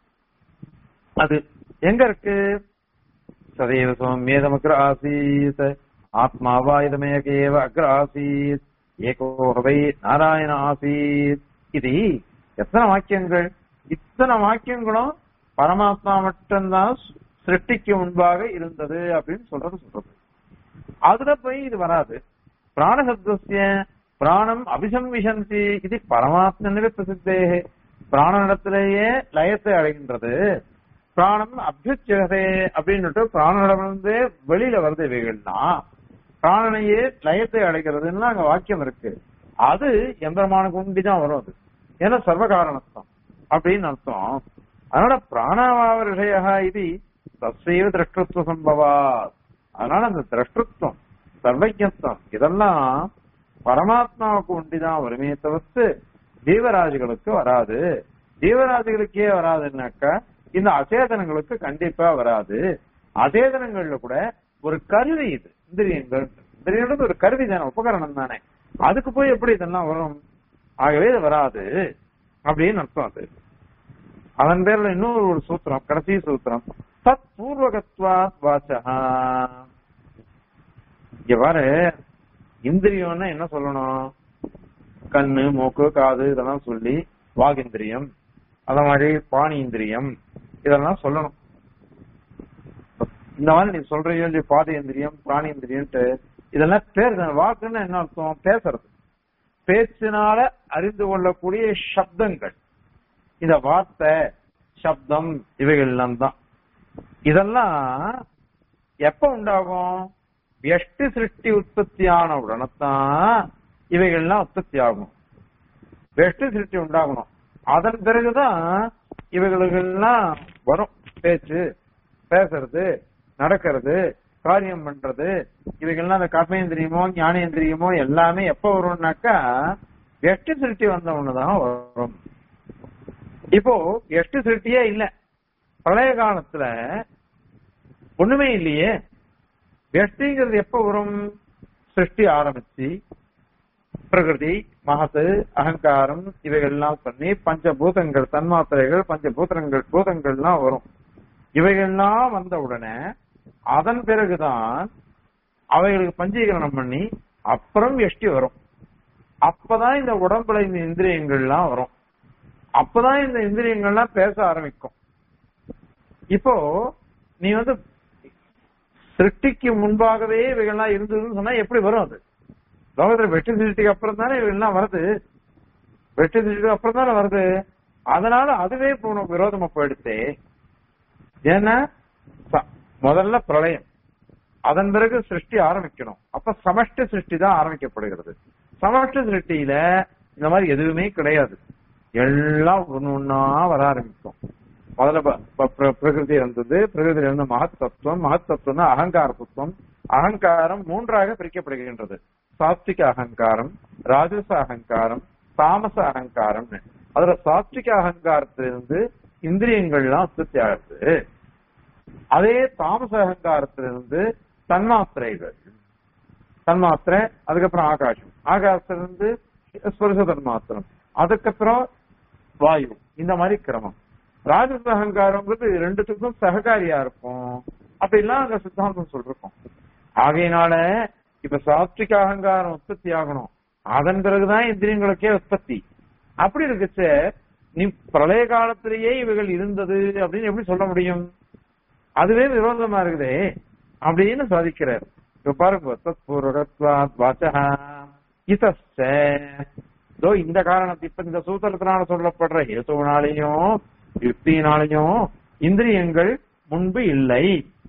அது எங்க இருக்கு சதேவ சோமியதம் அக்ர ஆசீத் ஆத்மாவா இதமேகேவ அக்ர ஆசீத் ஏகோ ஹவை நாராயண ஆசீத் இது எத்தனை வாக்கியங்கள் இத்தனை வாக்கியங்களும் பரமாத்மா மட்டும்தான் சிருஷ்டிக்கு முன்பாக இருந்தது அப்படின்னு சொல்றது சொல்றது அதுல போய் இது வராது பிராணசப்தஸ்ய பிராணம் அபிசம்விசந்தி இது பரமாத்மனவே பிரசித்தே பிராணனிடத்திலேயே லயத்தை அடைகின்றது பிராணம் அபியுச்சகதே அப்படின்னுட்டு பிராணனிடமிருந்தே வெளியில வருது இவைகள்லாம் பிராணனையே லயத்தை அடைக்கிறதுன்னு அங்க வாக்கியம் இருக்கு அது எந்திரமானுக்கு உண்டிதான் வரும் அது ஏன்னா சர்வகாரணத்துவம் அப்படின்னு அர்த்தம் அதனால பிராணாவாவ விஷயா இது தசைவ திரஷ்டத்துவ சம்பவா அதனால அந்த திரஷ்டத்துவம் சர்வஜத்துவம் இதெல்லாம் பரமாத்மாவுக்கு உண்டிதான் வருமே தவிர்த்து ஜீவராசிகளுக்கு வராது ஜீவராசிகளுக்கே வராதுன்னாக்கா இந்த அசேதனங்களுக்கு கண்டிப்பா வராது அசேதனங்கள்ல கூட ஒரு கருவி இது இந்திரியங்கள் இந்திரியன்றது ஒரு கருவி தானே உபகரணம் தானே அதுக்கு போய் எப்படி இதெல்லாம் வரும் ஆகவே இது வராது அப்படின்னு அர்த்தம் அது அதன் பேர்ல இன்னொரு ஒரு சூத்திரம் கடைசி சூத்திரம் தத் பூர்வகத்வாத் வாச்சகா இங்க பாரு இந்திரியம்னா என்ன சொல்லணும் கண்ணு மூக்கு காது இதெல்லாம் சொல்லி வாகிந்திரியம் அத மாதிரி பாணி இந்திரியம் இதெல்லாம் சொல்லணும் இந்த மாதிரி நீ சொல்றியோ இல்லையோ பாதேந்திரியம் பிராணேந்திரியம்ட்டு இதெல்லாம் பேர் தானே. வாக்குன்னா என்ன அர்த்தம் பேசுறது பேச்சினால அறிந்து கொள்ளக்கூடிய சப்தங்கள் இந்த வார்த்தை சப்தம் இவைகள் எல்லாம் தான் இதெல்லாம் எப்ப உண்டாகும் எஷ்டு சிருஷ்டி உற்பத்தியான உடனத்தான் இவைகள்லாம் உற்பத்தி ஆகும் வெஷ்டு சிருஷ்டி உண்டாகணும் அதன் பிறகுதான் இவைகளுக்கெல்லாம் வரும் பேச்சு பேசுறது நடக்கிறது காரியம் பண்றது இவைகள்லாம் அந்த கர்மேந்திரியமோ ஞானேந்திரியமோ எல்லாமே எப்ப வரும்னாக்கா எட்டு சிருஷ்டி வந்த ஒண்ணுதான் வரும் இப்போ எட்டு சிருஷ்டியே இல்ல பிரளய காலத்துல ஒண்ணுமே இல்லையே வெஷ்டிங்கிறது எப்ப வரும் சிருஷ்டி ஆரம்பிச்சு பிரகிருதி மகத்து அகங்காரம் இவைகள்லாம் பண்ணி பஞ்சபூதங்கள் தன்மாத்திரைகள் பஞ்சபூதங்கள் பூதங்கள்லாம் வரும் இவைகள்லாம் வந்த உடனே அதன் பிறகுதான் அவைகளுக்கு பஞ்சீகரணம் பண்ணி அப்புறம் எஷ்டி வரும் அப்பதான் இந்த உடம்புல இந்த இந்திரியங்கள்லாம் வரும் அப்பதான் இந்த இந்திரியங்கள்லாம் பேச ஆரம்பிக்கும் இப்போ நீ வந்து சிருஷ்டிக்கு முன்பாகவே இவைகள்லாம் இருந்ததுன்னு சொன்னா எப்படி வரும் அது லோகத்துல வெற்றி சிருஷ்டிக்கு அப்புறம் தானே இவைகள்லாம் வருது வெற்றி சிருஷ்டிக்கு அப்புறம் தானே வருது அதனால அதுவே இப்போ உனக்கு விரோதமா போயிடுச்சு ஏன்னா ச- முதல்ல பிரளயம் அதன் பிறகு சிருஷ்டி ஆரம்பிக்கணும் அப்ப சமஷ்டி சிருஷ்டி தான் ஆரம்பிக்கப்படுகிறது சமஷ்டி சிருஷ்டியில இந்த மாதிரி எதுவுமே கிடையாது எல்லாம் ஒண்ணு ஒண்ணா வர ஆரம்பிக்கும் முதல்ல ப- ப- பிர- பிரகிருதி இருந்தது பிரகிருதியில இருந்த மகத் தத்துவம் மகத் தத்துவம் அகங்கார தத்துவம் அகங்காரம் மூன்றாக பிரிக்கப்படுகின்றது சாத்விக அகங்காரம் ராஜச அகங்காரம் தாமச அகங்காரம் அதுல சாத்விக அகங்காரத்திலிருந்து இந்திரியங்கள்லாம் உற்பத்தி ஆகுது அதே தாமச அகங்காரத்திலிருந்து தன்மாத்திரைகள் தன்மாத்திரை அதுக்கப்புறம் ஆகாசம் ஆகாசத்திலிருந்து ஸ்பர்ச தன்மாத்திரம் அதுக்கப்புறம் வாயு இந்த மாதிரி கிரமம் ராஜச அகங்காரங்கிறது ரெண்டுத்துக்கும் சககாரியா இருக்கும் அப்படிலாம் அங்க சித்தாந்தம் சொல்றோம் ஆகையினால இப்ப சாத்விக அகங்காரம் உற்பத்தி ஆகணும் அதன் பிறகுதான் இந்திரியங்களுக்கே உற்பத்தி அப்படி இருக்குச்ச நீ பிரளய காலத்திலேயே இவைகள் இருந்தது அப்படின்னு எப்படி சொல்ல முடியும் அதுவே விரோதமா இருக்குதே அப்படின்னு சாதிக்கிறார் இப்ப பாருங்க தத்பூர்வகத்வாத் வாச்சகா இதஸ்ச இதோ இந்த காரணத்தை இப்ப இந்த சூத்திரத்தினால சொல்லப்படுற ஹேத்துவனாலையும் யுக்தியினாலையும் இந்திரியங்கள் முன்பு இல்லை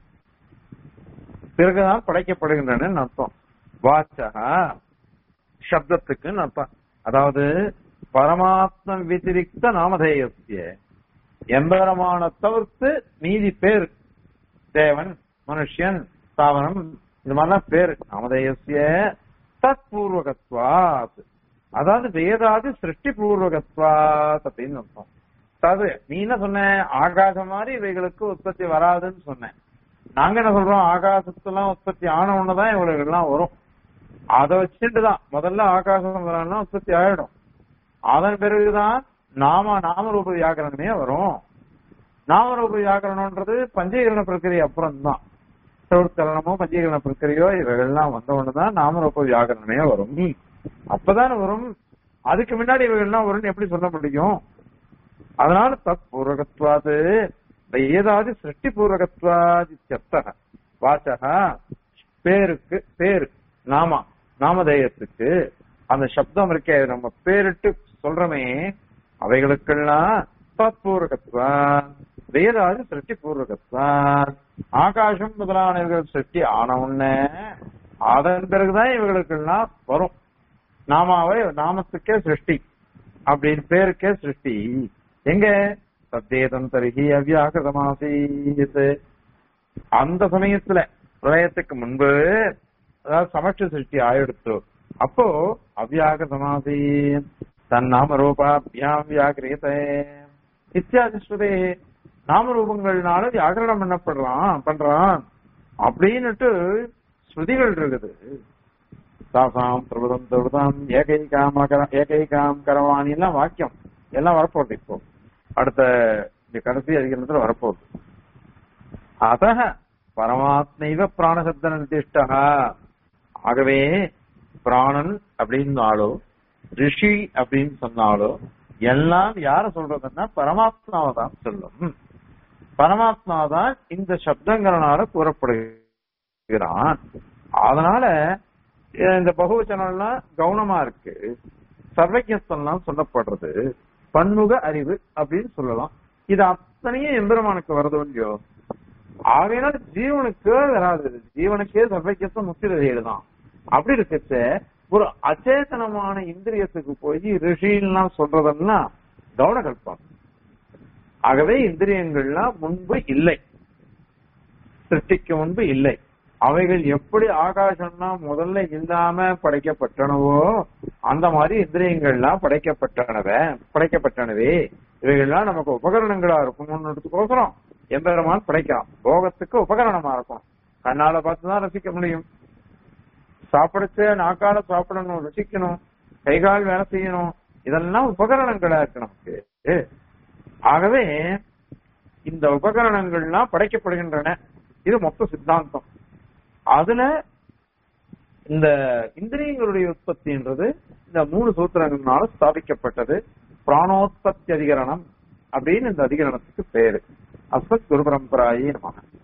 பிறகுதான் படைக்கப்படுகின்றன அர்த்தம் வாச்சகா சப்தத்துக்கு அர்த்தம் அதாவது பரமாத்ம விதிரிக்த நாமதேயசிய எம்பெருமான தவிர்த்து மீதி பேர் தேவன் மனுஷன் ஸ்தாவனம் இந்த மாதிரிலாம் பேர் நாமதேயசிய தத்பூர்வகத்வாத் அதாவது வேதாதி சிருஷ்டி பூர்வகத்வாத் அப்படின்னு அர்த்தம் அதாவது நீ என்ன சொன்ன ஆகாசம் மாதிரி இவைகளுக்கு உற்பத்தி வராதுன்னு சொன்னேன் நாங்க என்ன சொல்றோம் ஆகாசத்துலாம் உற்பத்தி ஆன ஒண்ணுதான் இவங்களுக்கு எல்லாம் வரும் அதை வச்சுட்டு தான் முதல்ல ஆகாசம் வரலாம் உற்பத்தி ஆயிடும் அதன் பிறகுதான் நாம நாமரூப வியாக்கரணமே வரும் நாமரூப வியாக்கரணம்ன்றது பஞ்சீகரண பிரக்கிரியை அப்புறம் தான் சௌர்கரணமோ பஞ்சீகரண பிரக்கிரியோ இவைகள்லாம் வந்த ஒண்ணுதான் நாமரூப வியாக்கரணமே வரும் அப்பதானே வரும் அதுக்கு முன்னாடி இவைகள்லாம் வரும்னு எப்படி சொல்ல முடியும் அதனால தத் பூர்வகத்வாது ஏதாவது சிருஷ்டி பூர்வகத்வாதி சப்தக வாச்சகா பேருக்கு பேரு நாமா நாமதேயத்துக்கு அந்த சப்தம் இருக்கே நம்ம பேரிட்டு சொல்றமே அவைகளுக்கெல்லாம் தத்பூர்வகத்வா வேதாது சிருஷ்டி பூர்வகத்வா ஆகாசம் முதலானவர்கள் சிருஷ்டி ஆன உடனே அதன் பிறகுதான் இவர்களுக்கெல்லாம் வரும் நாமாவை நாமத்துக்கே சிருஷ்டி அப்படின்னு பேருக்கே சிருஷ்டி எங்க சத்தேதம் தருகி அவ்யாகிருதமாசீத் அந்த சமயத்துல பிரளயத்துக்கு முன்பு அதாவது சமஷ்டி சிருஷ்டி ஆயிடுத்து அப்போ அவ்யாகிருதமாசி தன் நாம ரூபாபியாம் வியாகிரியத இத்தியாதி ஸ்ருதே நாமரூபங்கள்னால வியாகரணம் பண்ணப்படுறான் பண்றான் அப்படின்னுட்டு ஸ்ருதிகள் இருக்குது தாசாம் பிரபதம் பிரபதம் ஏகைகாம் அகர- ஏகைகாம் கரவாணி எல்லாம் வாக்கியம் எல்லாம் வரப்போகுது இப்போ அடுத்த இந்த கடைசி அதிகாரத்துல வரப்போகுது அத பரமாத்மைவ பிராணசப்த நிர்திஷ்டா ஆகவே பிராணன் அப்படின்னாலோ ரிஷி அப்படின்னு சொன்னாலோ எல்லாம் யார சொல்றதுன்னா பரமாத்மாவை தான் சொல்லும் பரமாத்மா தான் இந்த சப்தங்களால கூறப்படுகிறான் அதனால அஹ் இந்த பகுவச்சனம்லாம் கவனமா இருக்கு சர்வஜஸ்தன்லாம் சொல்லப்படுறது பன்முக அறிவு அப்படின்னு சொல்லலாம் இது அத்தனையும் எம்பெருமானுக்கு வருதோ இல்லையோ ஆகையினால ஜீவனுக்கு வராது ஜீவனுக்கே சர்வஜஸ்தம் முத்திரதையிடு தான் அப்படி இருக்கச்ச ஒரு அச்சேதனமான இந்திரியத்துக்கு போய் ரிஷின்லாம் சொல்றதெல்லாம் கவனகல்பம் ஆகவே இந்திரியங்கள்லாம் முன்பு இல்லை சிருஷ்டிக்கு முன்பு இல்லை அவைகள் எப்படி ஆகாசம்னா முதல்ல இல்லாம படைக்கப்பட்டனவோ அந்த மாதிரி இந்திரியங்கள்லாம் படைக்கப்பட்டனவ படைக்கப்பட்டனவே இவைகள்லாம் நமக்கு உபகரணங்களா இருக்கும்ன்றதுக்கோசரம் எம்பெருமான் படைக்கலாம் போகத்துக்கு உபகரணமா இருக்கும் கண்ணால பார்த்துதான் ரசிக்க முடியும் சாப்பிடச்ச நாக்கால சாப்பிடணும் ருசிக்கணும் கைகால் வேலை செய்யணும் இதெல்லாம் உபகரணங்களா இருக்கு நமக்கு ஆகவே இந்த உபகரணங்கள்லாம் படைக்கப்படுகின்றன இது மொத்த சித்தாந்தம் அதுல இந்த இந்திரியங்களுடைய உற்பத்தின்றது இந்த மூணு சூத்திரங்களால ஸ்தாபிக்கப்பட்டது பிராணோத்பத்தி அதிகரணம் அப்படின்னு இந்த அதிகரணத்துக்கு பேரு அஸ்மத் குரு பரம்பராயே நமக